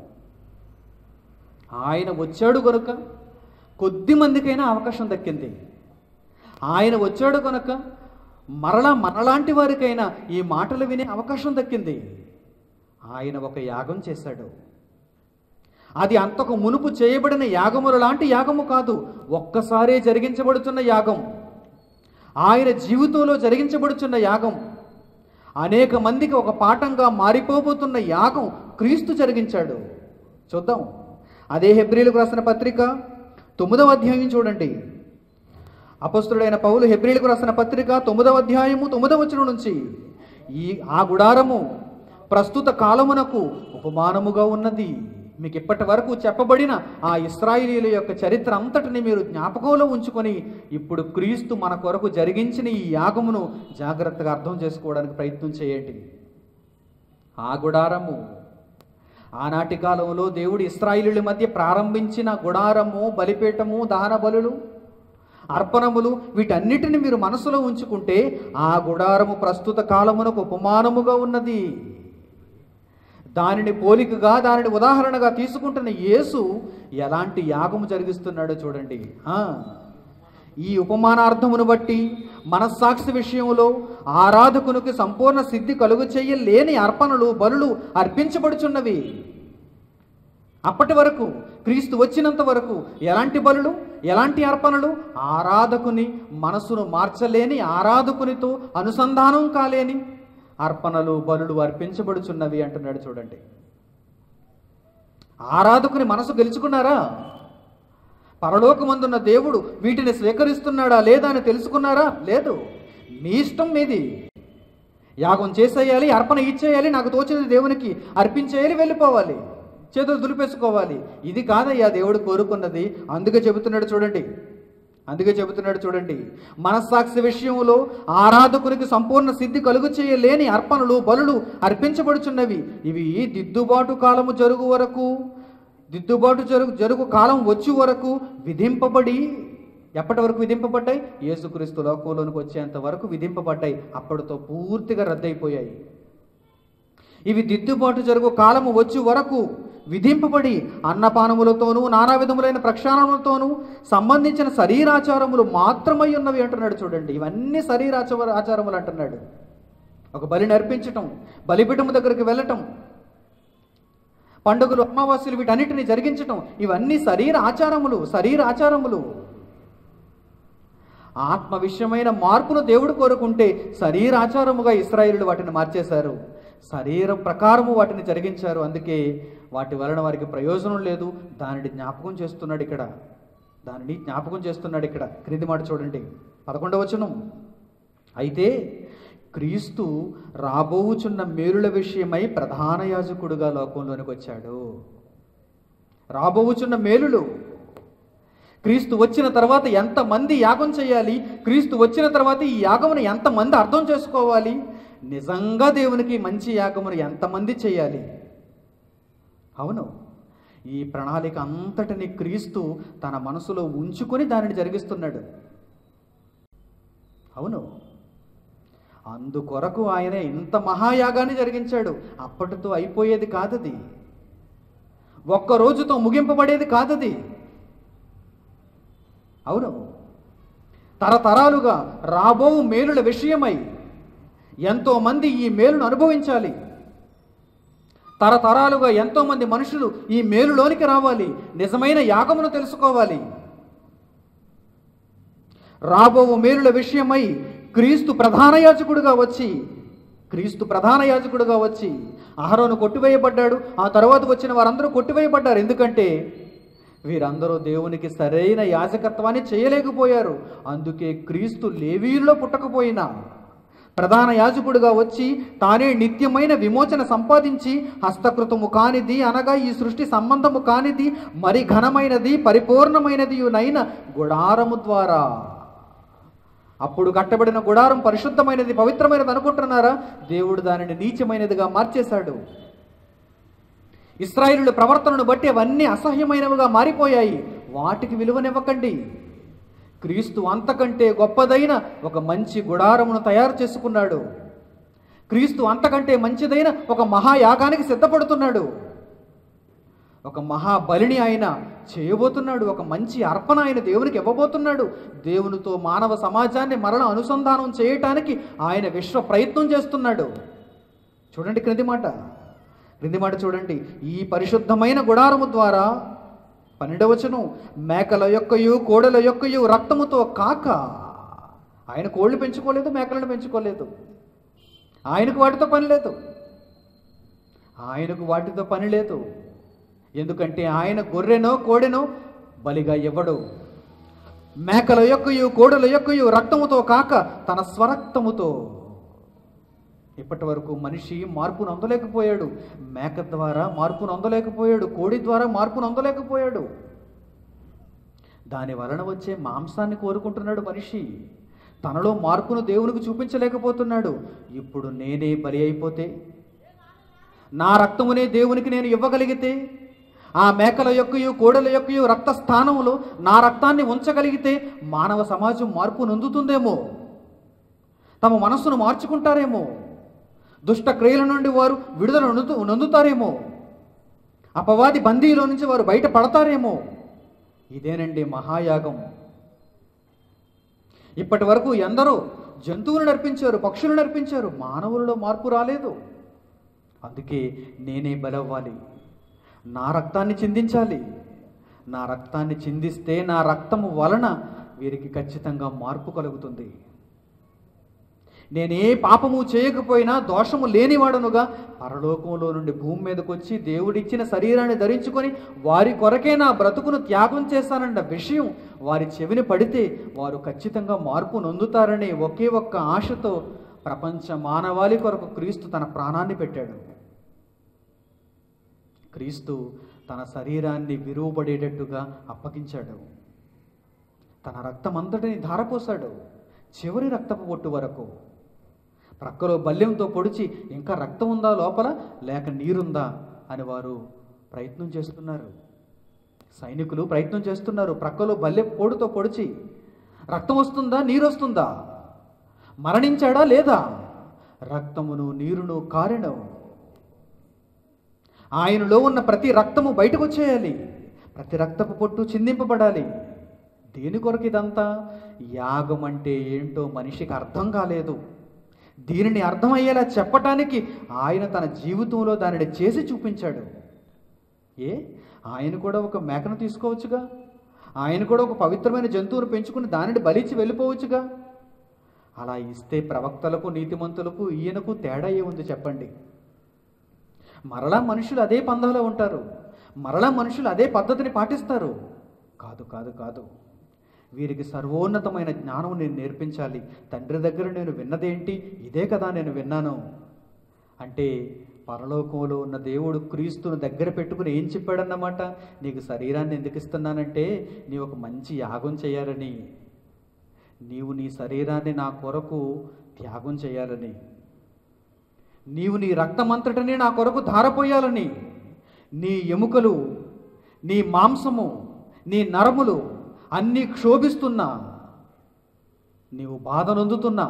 [SPEAKER 2] ఆయన వచ్చాడు కనుక కొద్ది మందికైనా అవకాశం దక్కింది ఆయన వచ్చాడు కనుక మరలా మనలాంటి వారికైనా ఈ మాటలు వినే అవకాశం దక్కింది ఆయన ఒక యాగం చేశాడు అది అంతకు మునుపు చేయబడిన యాగముల లాంటి యాగము కాదు ఒక్కసారే జరిగించబడుతున్న యాగం ఆయన జీవితంలో జరిగించబడుతున్న యాగం అనేక మందికి ఒక పాఠంగా మారిపోబోతున్న యాగం క్రీస్తు జరిగించాడు చూద్దాం అదే హెబ్రిలకు రాసిన పత్రిక తొమ్మిదవ అధ్యాయం చూడండి అపస్తుడైన పౌలు హెబ్రిలకు రాసిన పత్రిక తొమ్మిదవ అధ్యాయము తొమ్మిదవ వచనం నుంచి ఈ ఆ గుడారము ప్రస్తుత కాలమునకు ఉపమానముగా ఉన్నది మీకు ఇప్పటి వరకు చెప్పబడిన ఆ ఇస్రాయిలీల యొక్క చరిత్ర అంతటిని మీరు జ్ఞాపకంలో ఉంచుకొని ఇప్పుడు క్రీస్తు మన కొరకు జరిగించిన ఈ యాగమును జాగ్రత్తగా అర్థం చేసుకోవడానికి ప్రయత్నం చేయండి ఆ గుడారము ఆనాటి కాలంలో దేవుడు ఇస్రాయిలుల మధ్య ప్రారంభించిన గుడారము బలిపీఠము దహన బలులు అర్పణములు వీటన్నిటిని మీరు మనసులో ఉంచుకుంటే ఆ గుడారము ప్రస్తుత కాలమునకు ఉపమానముగా ఉన్నది దానిని పోలికగా దానిని ఉదాహరణగా తీసుకుంటున్న యేసు ఎలాంటి యాగము జరిగిస్తున్నాడో చూడండి ఆ, ఈ ఉపమానార్థమును బట్టి మనస్సాక్షి విషయంలో ఆరాధకునికి సంపూర్ణ సిద్ధి కలుగు చేయలేని అర్పణలు బలులు అర్పించబడుచున్నవి అప్పటి వరకు క్రీస్తు వచ్చినంత వరకు ఎలాంటి బలులు ఎలాంటి అర్పణలు ఆరాధకుని మనసును మార్చలేని ఆరాధకునితో అనుసంధానం కాలేని అర్పణలు బలులు అర్పించబడుచున్నవి అంటున్నాడు చూడండి ఆరాధకుని మనసు గెలుచుకున్నారా పరలోకమందున్న దేవుడు వీటిని స్వీకరిస్తున్నాడా లేదా అని తెలుసుకున్నారా లేదు మీ ఇష్టం మీది యాగం చేసేయాలి అర్పణ ఇచ్చేయాలి నాకు తోచింది దేవునికి అర్పించేయాలి వెళ్ళిపోవాలి చేతులు దులిపేసుకోవాలి ఇది కాదయ్యా దేవుడు కోరుకున్నది అందుకే చెబుతున్నాడు చూడండి అందుకే చెబుతున్నాడు చూడండి మనస్సాక్షి విషయంలో ఆరాధకునికి సంపూర్ణ సిద్ధి కలుగు చేయలేని అర్పణలు బలులు అర్పించబడుచున్నవి ఇవి దిద్దుబాటు కాలము జరుగు వరకు దిద్దుబాటు జరుగు జరుగు కాలం వచ్చి వరకు విధింపబడి ఎప్పటి వరకు విధింపబడ్డాయి యేసుక్రీస్తు లోకంలోనికి వచ్చేంత వరకు విధింపబడ్డాయి అప్పటితో పూర్తిగా రద్దయిపోయాయి ఇవి దిద్దుబాటు జరుగు కాలము వచ్చి వరకు విధింపబడి అన్నపానములతోనూ నానా విధములైన ప్రక్షాళనలతోనూ సంబంధించిన శరీరాచారములు మాత్రమై ఉన్నవి అంటున్నాడు చూడండి ఇవన్నీ శరీరాచార ఆచారములు అంటున్నాడు ఒక బలిని అర్పించటం బలిపీఠము దగ్గరికి వెళ్ళటం పండుగలు అమావాస్యలు వీటన్నిటిని జరిగించటం ఇవన్నీ శరీర ఆచారములు శరీర ఆచారములు ఆత్మ విషయమైన మార్పును దేవుడు కోరుకుంటే శరీరాచారముగా ఇస్రాయేలు వాటిని మార్చేశారు శరీరం ప్రకారము వాటిని జరిగించారు అందుకే వాటి వలన వారికి ప్రయోజనం లేదు దానిని జ్ఞాపకం చేస్తున్నాడు ఇక్కడ దానిని జ్ఞాపకం చేస్తున్నాడు ఇక్కడ క్రింది మాట చూడండి పదకొండవ వచనం అయితే క్రీస్తు రాబోవుచున్న మేలుల విషయమై ప్రధాన యాజకుడుగా లోకంలోనికి వచ్చాడు రాబోవుచున్న మేలులు క్రీస్తు వచ్చిన తర్వాత ఎంతమంది యాగం చేయాలి క్రీస్తు వచ్చిన తర్వాత ఈ యాగమును ఎంతమంది అర్థం చేసుకోవాలి నిజంగా దేవునికి మంచి యాగమును ఎంతమంది చేయాలి అవును ఈ ప్రణాళిక అంతటిని క్రీస్తు తన మనసులో ఉంచుకొని దానిని జరిగిస్తున్నాడు అవును అందుకొరకు ఆయన ఇంత మహాయాగాన్ని జరిగించాడు అప్పటితో అయిపోయేది కాదది ఒక్క రోజుతో ముగింపబడేది కాదది అవును తరతరాలుగా రాబో మేలుల విషయమై ఎంతో మంది ఈ మేలును అనుభవించాలి తరతరాలుగా ఎంతో మంది మనుషులు ఈ మేలులోనికి రావాలి నిజమైన యాగమును తెలుసుకోవాలి రాబో మేలుల విషయమై క్రీస్తు ప్రధాన యాజకుడుగా వచ్చి క్రీస్తు ప్రధాన యాజకుడుగా వచ్చి అహరోను కొట్టివేయబడ్డాడు ఆ తర్వాత వచ్చిన వారందరూ కొట్టివేయబడ్డారు ఎందుకంటే వీరందరూ దేవునికి సరైన యాజకత్వాన్ని చేయలేకపోయారు అందుకే క్రీస్తు లేవీల్లో పుట్టకపోయినా ప్రధాన యాజకుడుగా వచ్చి తానే నిత్యమైన విమోచన సంపాదించి హస్తకృతము కానిది అనగా ఈ సృష్టి సంబంధము కానిది మరి ఘనమైనది పరిపూర్ణమైనది నైన గుడారము ద్వారా అప్పుడు కట్టబడిన గుడారం పరిశుద్ధమైనది పవిత్రమైనది అనుకుంటున్నారా దేవుడు దానిని నీచమైనదిగా మార్చేశాడు ఇస్రాయిలుల ప్రవర్తనను బట్టి అవన్నీ అసహ్యమైనవిగా మారిపోయాయి వాటికి విలువనివ్వకండి క్రీస్తు అంతకంటే గొప్పదైన ఒక మంచి గుడారమును తయారు చేసుకున్నాడు క్రీస్తు అంతకంటే మంచిదైన ఒక మహాయాగానికి సిద్ధపడుతున్నాడు ఒక మహా బలిని ఆయన చేయబోతున్నాడు ఒక మంచి అర్పణ ఆయన దేవునికి ఇవ్వబోతున్నాడు దేవునితో మానవ సమాజాన్ని మరణ అనుసంధానం చేయటానికి ఆయన విశ్వ ప్రయత్నం చేస్తున్నాడు చూడండి క్రింది మాట క్రింది మాట చూడండి ఈ పరిశుద్ధమైన గుడారము ద్వారా పన్నెండవచనం మేకల యొక్కయు కోడల యొక్కయు రక్తముతో కాక ఆయన కోళ్ళు పెంచుకోలేదు మేకలను పెంచుకోలేదు ఆయనకు వాటితో పని లేదు ఆయనకు వాటితో పని లేదు ఎందుకంటే ఆయన గొర్రెనో కోడెనో బలిగా ఇవ్వడు మేకల యొక్కయు కోడల యొక్కయు రక్తముతో కాక తన స్వరక్తముతో ఇప్పటి వరకు మనిషి మార్పును అందలేకపోయాడు మేక ద్వారా మార్పును అందలేకపోయాడు కోడి ద్వారా మార్పును అందలేకపోయాడు దాని వలన వచ్చే మాంసాన్ని కోరుకుంటున్నాడు మనిషి తనలో మార్పును దేవునికి చూపించలేకపోతున్నాడు ఇప్పుడు నేనే బలి అయిపోతే నా రక్తమునే దేవునికి నేను ఇవ్వగలిగితే ఆ మేకల యొక్కయు కోడల యొక్కయు రక్త స్థానములో నా రక్తాన్ని ఉంచగలిగితే మానవ సమాజం మార్పు నొందుతుందేమో తమ మనస్సును మార్చుకుంటారేమో దుష్ట క్రియల నుండి వారు విడుదల నొందు నొందుతారేమో అపవాది బందీలో నుంచి వారు బయట పడతారేమో ఇదేనండి మహాయాగం ఇప్పటి వరకు ఎందరో జంతువులు నడిపించారు పక్షులు నడిపించారు మానవులలో మార్పు రాలేదు అందుకే నేనే బలవ్వాలి నా రక్తాన్ని చిందించాలి నా రక్తాన్ని చిందిస్తే నా రక్తము వలన వీరికి ఖచ్చితంగా మార్పు కలుగుతుంది నేనే పాపము చేయకపోయినా దోషము లేనివాడనుగా పరలోకంలో నుండి భూమి మీదకి వచ్చి దేవుడిచ్చిన శరీరాన్ని ధరించుకొని వారి కొరకే నా బ్రతుకును త్యాగం చేస్తానన్న విషయం వారి చెవిని పడితే వారు ఖచ్చితంగా మార్పు నొందుతారనే ఒకే ఒక్క ఆశతో ప్రపంచ మానవాళి కొరకు క్రీస్తు తన ప్రాణాన్ని పెట్టాడు క్రీస్తు తన శరీరాన్ని విరువబడేటట్టుగా అప్పగించాడు తన రక్తమంతటిని ధారపోశాడు చివరి రక్తపు బొట్టు వరకు ప్రక్కలో బల్యంతో పొడిచి ఇంకా రక్తం ఉందా లోపల లేక నీరుందా అని వారు ప్రయత్నం చేస్తున్నారు సైనికులు ప్రయత్నం చేస్తున్నారు ప్రక్కలో బల్లె పోడుతో పొడిచి రక్తం వస్తుందా నీరు వస్తుందా మరణించాడా లేదా రక్తమును నీరును కారెను ఆయనలో ఉన్న ప్రతి రక్తము బయటకు వచ్చేయాలి ప్రతి రక్తపు పొట్టు చిందింపబడాలి దేని కొరకు ఇదంతా యాగం అంటే ఏంటో మనిషికి అర్థం కాలేదు దీనిని అర్థమయ్యేలా చెప్పటానికి ఆయన తన జీవితంలో దానిని చేసి చూపించాడు ఏ ఆయన కూడా ఒక మేకను తీసుకోవచ్చుగా ఆయన కూడా ఒక పవిత్రమైన జంతువును పెంచుకుని దానిని బలిచి వెళ్ళిపోవచ్చుగా అలా ఇస్తే ప్రవక్తలకు నీతిమంతులకు ఈయనకు తేడా ఏముంది చెప్పండి మరలా మనుషులు అదే పందాలో ఉంటారు మరలా మనుషులు అదే పద్ధతిని పాటిస్తారు కాదు కాదు కాదు వీరికి సర్వోన్నతమైన జ్ఞానం నేను నేర్పించాలి తండ్రి దగ్గర నేను విన్నదేంటి ఇదే కదా నేను విన్నాను అంటే పరలోకంలో ఉన్న దేవుడు క్రీస్తును దగ్గర పెట్టుకుని ఏం చెప్పాడన్నమాట నీకు శరీరాన్ని ఎందుకు ఇస్తున్నానంటే నీ ఒక మంచి యాగం చేయాలని నీవు నీ శరీరాన్ని నా కొరకు త్యాగం చేయాలని నీవు నీ రక్తమంతటిని నా కొరకు ధారపోయాలని నీ ఎముకలు నీ మాంసము నీ నరములు అన్నీ క్షోభిస్తున్నా నీవు బాధ నొందుతున్నా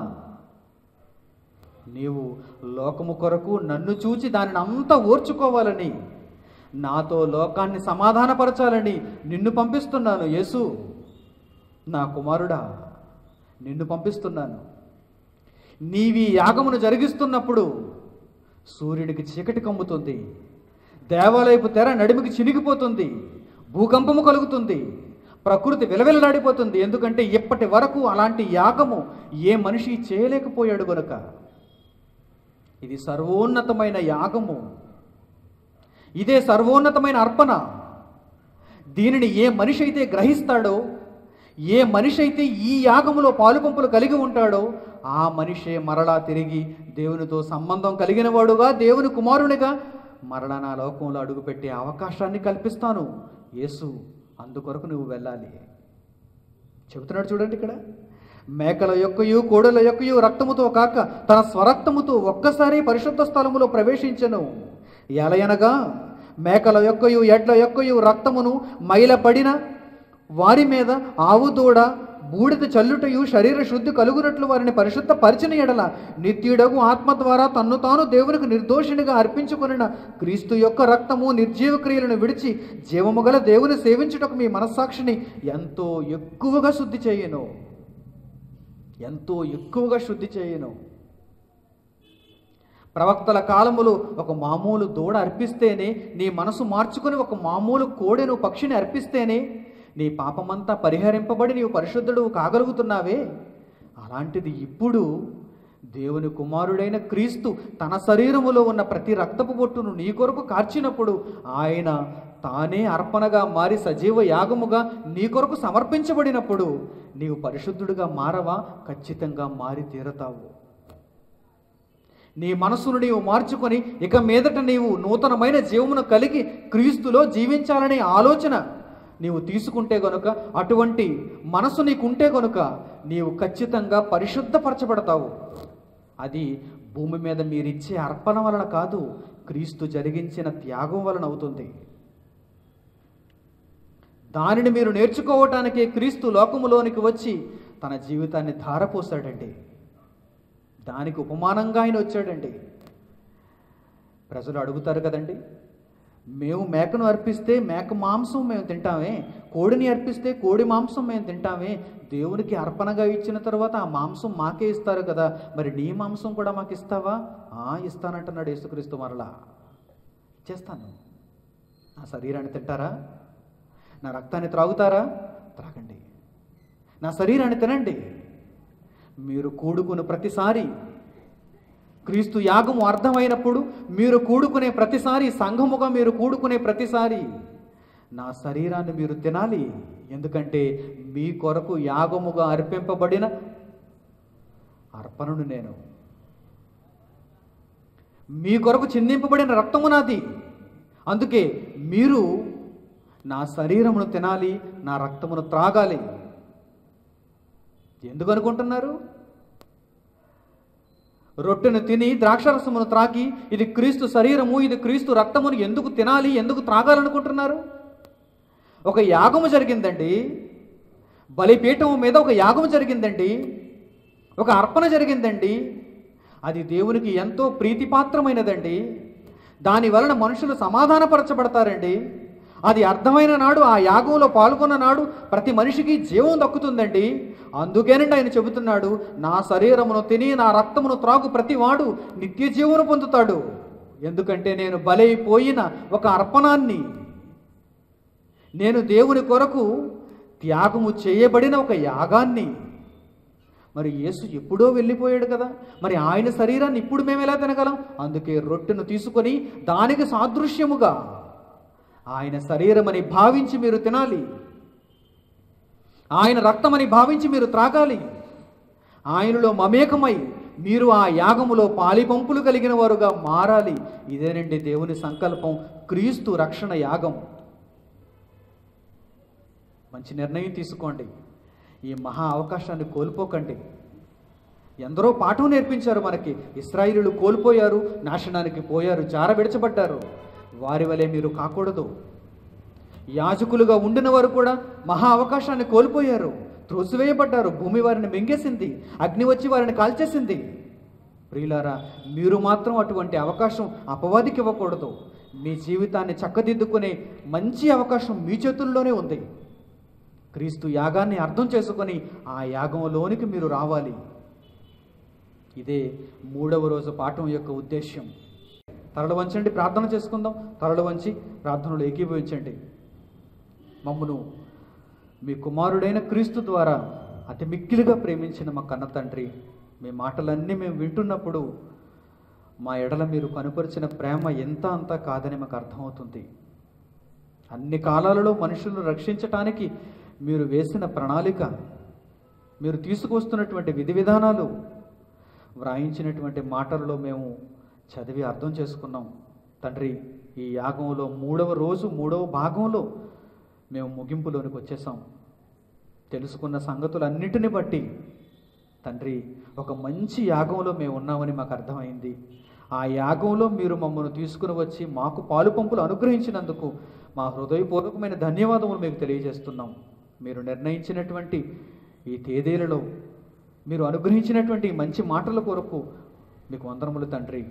[SPEAKER 2] నీవు లోకము కొరకు నన్ను చూచి దానిని అంతా ఓర్చుకోవాలని నాతో లోకాన్ని సమాధానపరచాలని నిన్ను పంపిస్తున్నాను యేసు నా కుమారుడా నిన్ను పంపిస్తున్నాను నీవి యాగమును జరిగిస్తున్నప్పుడు సూర్యుడికి చీకటి కమ్ముతుంది దేవాలయపు తెర నడిమికి చినిగిపోతుంది భూకంపము కలుగుతుంది ప్రకృతి విలవిలలాడిపోతుంది ఎందుకంటే ఇప్పటి వరకు అలాంటి యాగము ఏ మనిషి చేయలేకపోయాడు గనుక ఇది సర్వోన్నతమైన యాగము ఇదే సర్వోన్నతమైన అర్పణ దీనిని ఏ మనిషి అయితే గ్రహిస్తాడో ఏ మనిషి అయితే ఈ యాగములో పాలుపంపులు కలిగి ఉంటాడో ఆ మనిషే మరలా తిరిగి దేవునితో సంబంధం కలిగిన వాడుగా దేవుని కుమారునిగా మరలా నా లోకంలో అడుగుపెట్టే అవకాశాన్ని కల్పిస్తాను యేసు అందుకొరకు నువ్వు వెళ్ళాలి చెబుతున్నాడు చూడండి ఇక్కడ మేకల యొక్కయు కోడల యొక్కయు రక్తముతో కాక తన స్వరక్తముతో ఒక్కసారి పరిశుద్ధ స్థలములో ప్రవేశించను ఎలయనగా మేకల యొక్కయు ఎడ్ల యొక్కయు రక్తమును మైలపడిన వారి మీద ఆవు దూడ బూడిద చల్లుటయు శరీర శుద్ధి కలుగునట్లు వారిని పరిశుద్ధ పరిచిన ఎడల నిత్యుడగు ఆత్మ ద్వారా తన్ను తాను దేవునికి నిర్దోషినిగా అర్పించుకొనిన క్రీస్తు యొక్క రక్తము నిర్జీవ క్రియలను విడిచి జీవము గల దేవుని సేవించుటకు మీ మనస్సాక్షిని ఎంతో ఎక్కువగా శుద్ధి చేయను ఎంతో ఎక్కువగా శుద్ధి చేయను ప్రవక్తల కాలములో ఒక మామూలు దూడ అర్పిస్తేనే నీ మనసు మార్చుకుని ఒక మామూలు కోడెను పక్షిని అర్పిస్తేనే నీ పాపమంతా పరిహరింపబడి నీవు పరిశుద్ధుడు కాగలుగుతున్నావే అలాంటిది ఇప్పుడు దేవుని కుమారుడైన క్రీస్తు తన శరీరములో ఉన్న ప్రతి రక్తపు బొట్టును నీ కొరకు కార్చినప్పుడు ఆయన తానే అర్పణగా మారి సజీవ యాగముగా నీ కొరకు సమర్పించబడినప్పుడు నీవు పరిశుద్ధుడిగా మారవా ఖచ్చితంగా మారి తీరతావు నీ మనసును నీవు మార్చుకొని ఇక మీదట నీవు నూతనమైన జీవమును కలిగి క్రీస్తులో జీవించాలనే ఆలోచన నీవు తీసుకుంటే గనుక అటువంటి మనసు నీకుంటే గనుక నీవు ఖచ్చితంగా పరిశుద్ధపరచబడతావు అది భూమి మీద మీరిచ్చే అర్పణ వలన కాదు క్రీస్తు జరిగించిన త్యాగం వలన అవుతుంది దానిని మీరు నేర్చుకోవటానికి క్రీస్తు లోకములోనికి వచ్చి తన జీవితాన్ని ధారపోసాడండి దానికి ఉపమానంగా ఆయన వచ్చాడండి ప్రజలు అడుగుతారు కదండి మేము మేకను అర్పిస్తే మేక మాంసం మేము తింటామే కోడిని అర్పిస్తే కోడి మాంసం మేము తింటామే దేవునికి అర్పణగా ఇచ్చిన తర్వాత ఆ మాంసం మాకే ఇస్తారు కదా మరి నీ మాంసం కూడా మాకు ఇస్తావా ఆ ఇస్తానంటున్నాడు యేసుక్రీస్తు మరలా ఇచ్చేస్తాను నా శరీరాన్ని తింటారా నా రక్తాన్ని త్రాగుతారా త్రాగండి నా శరీరాన్ని తినండి మీరు కూడుకున్న ప్రతిసారి క్రీస్తు యాగము అర్థమైనప్పుడు మీరు కూడుకునే ప్రతిసారి సంఘముగా మీరు కూడుకునే ప్రతిసారి నా శరీరాన్ని మీరు తినాలి ఎందుకంటే మీ కొరకు యాగముగా అర్పింపబడిన అర్పణను నేను మీ కొరకు చిందింపబడిన రక్తము నాది అందుకే మీరు నా శరీరమును తినాలి నా రక్తమును త్రాగాలి ఎందుకు అనుకుంటున్నారు రొట్టెను తిని ద్రాక్షరసమును త్రాగి ఇది క్రీస్తు శరీరము ఇది క్రీస్తు రక్తమును ఎందుకు తినాలి ఎందుకు త్రాగాలనుకుంటున్నారు ఒక యాగము జరిగిందండి బలిపీఠము మీద ఒక యాగము జరిగిందండి ఒక అర్పణ జరిగిందండి అది దేవునికి ఎంతో ప్రీతిపాత్రమైనదండి దాని వలన మనుషులు సమాధానపరచబడతారండి అది అర్థమైన నాడు ఆ యాగంలో పాల్గొన్న నాడు ప్రతి మనిషికి జీవం దక్కుతుందండి అందుకేనండి ఆయన చెబుతున్నాడు నా శరీరమును తిని నా రక్తమును త్రాగు ప్రతివాడు నిత్య జీవను పొందుతాడు ఎందుకంటే నేను బలైపోయిన ఒక అర్పణాన్ని నేను దేవుని కొరకు త్యాగము చేయబడిన ఒక యాగాన్ని మరి యేసు ఎప్పుడో వెళ్ళిపోయాడు కదా మరి ఆయన శరీరాన్ని ఇప్పుడు మేము ఎలా తినగలం అందుకే రొట్టెను తీసుకొని దానికి సాదృశ్యముగా ఆయన శరీరమని భావించి మీరు తినాలి ఆయన రక్తమని భావించి మీరు త్రాగాలి ఆయనలో మమేకమై మీరు ఆ యాగములో పాలిపంపులు కలిగిన వారుగా మారాలి ఇదేనండి దేవుని సంకల్పం క్రీస్తు రక్షణ యాగం మంచి నిర్ణయం తీసుకోండి ఈ మహా అవకాశాన్ని కోల్పోకండి ఎందరో పాఠం నేర్పించారు మనకి ఇస్రాయిలు కోల్పోయారు నాశనానికి పోయారు జార విడచబడ్డారు వారి వలె మీరు కాకూడదు యాజకులుగా ఉండిన వారు కూడా మహా అవకాశాన్ని కోల్పోయారు త్రోసివేయబడ్డారు భూమి వారిని మింగేసింది అగ్ని వచ్చి వారిని కాల్చేసింది ప్రియులారా మీరు మాత్రం అటువంటి అవకాశం అపవాదికి ఇవ్వకూడదు మీ జీవితాన్ని చక్కదిద్దుకునే మంచి అవకాశం మీ చేతుల్లోనే ఉంది క్రీస్తు యాగాన్ని అర్థం చేసుకొని ఆ యాగంలోనికి మీరు రావాలి ఇదే మూడవ రోజు పాఠం యొక్క ఉద్దేశ్యం తరలు వంచండి ప్రార్థన చేసుకుందాం తరలు వంచి ప్రార్థనలు ఏకీభవించండి మమ్మను మీ కుమారుడైన క్రీస్తు ద్వారా అతి మిక్కిలిగా ప్రేమించిన మా కన్న తండ్రి మీ మాటలన్నీ మేము వింటున్నప్పుడు మా ఎడల మీరు కనుపరిచిన ప్రేమ ఎంత అంతా కాదని మాకు అర్థమవుతుంది అన్ని కాలాలలో మనుషులను రక్షించటానికి మీరు వేసిన ప్రణాళిక మీరు తీసుకొస్తున్నటువంటి విధి విధానాలు వ్రాయించినటువంటి మాటలలో మేము చదివి అర్థం చేసుకున్నాం తండ్రి ఈ యాగంలో మూడవ రోజు మూడవ భాగంలో మేము ముగింపులోనికి వచ్చేసాం తెలుసుకున్న సంగతులన్నిటిని బట్టి తండ్రి ఒక మంచి యాగంలో మేము ఉన్నామని మాకు అర్థమైంది ఆ యాగంలో మీరు మమ్మల్ని తీసుకుని వచ్చి మాకు పాలు పంపులు అనుగ్రహించినందుకు మా హృదయపూర్వకమైన ధన్యవాదములు మీకు తెలియజేస్తున్నాం మీరు నిర్ణయించినటువంటి ఈ తేదీలలో మీరు అనుగ్రహించినటువంటి ఈ మంచి మాటల కొరకు మీకు వందనములు తండ్రి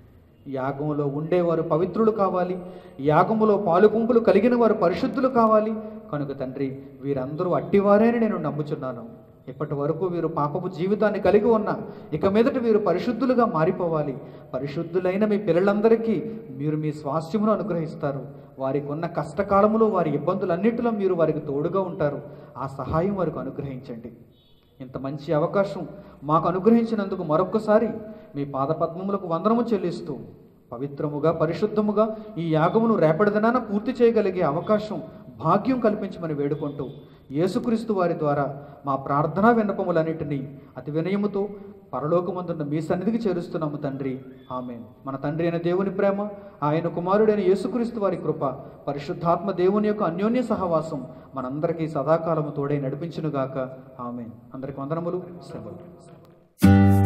[SPEAKER 2] యాగంలో ఉండేవారు పవిత్రులు కావాలి యాగములో పాలు పుంపులు కలిగిన వారు పరిశుద్ధులు కావాలి కనుక తండ్రి వీరందరూ అట్టివారేని నేను నమ్ముచున్నాను ఇప్పటి వరకు వీరు పాపపు జీవితాన్ని కలిగి ఉన్న ఇక మీదట వీరు పరిశుద్ధులుగా మారిపోవాలి పరిశుద్ధులైన మీ పిల్లలందరికీ మీరు మీ స్వాస్థ్యమును అనుగ్రహిస్తారు వారికి ఉన్న కష్టకాలములో వారి ఇబ్బందులన్నిటిలో మీరు వారికి తోడుగా ఉంటారు ఆ సహాయం వారికి అనుగ్రహించండి ఇంత మంచి అవకాశం మాకు అనుగ్రహించినందుకు మరొక్కసారి మీ పాదపద్మములకు వందనము చెల్లిస్తూ పవిత్రముగా పరిశుద్ధముగా ఈ యాగమును రేపటి దినాన పూర్తి చేయగలిగే అవకాశం భాగ్యం కల్పించమని వేడుకుంటూ యేసుక్రీస్తు వారి ద్వారా మా ప్రార్థనా విన్నపములన్నిటినీ అతి వినయముతో పరలోకమందున్న మీ సన్నిధికి చేరుస్తున్నాము తండ్రి ఆమె మన తండ్రి అయిన దేవుని ప్రేమ ఆయన కుమారుడైన యేసుక్రీస్తు వారి కృప పరిశుద్ధాత్మ దేవుని యొక్క అన్యోన్య సహవాసం మనందరికీ సదాకాలము తోడై నడిపించునుగాక ఆమె అందరికి వందనములు సెలవు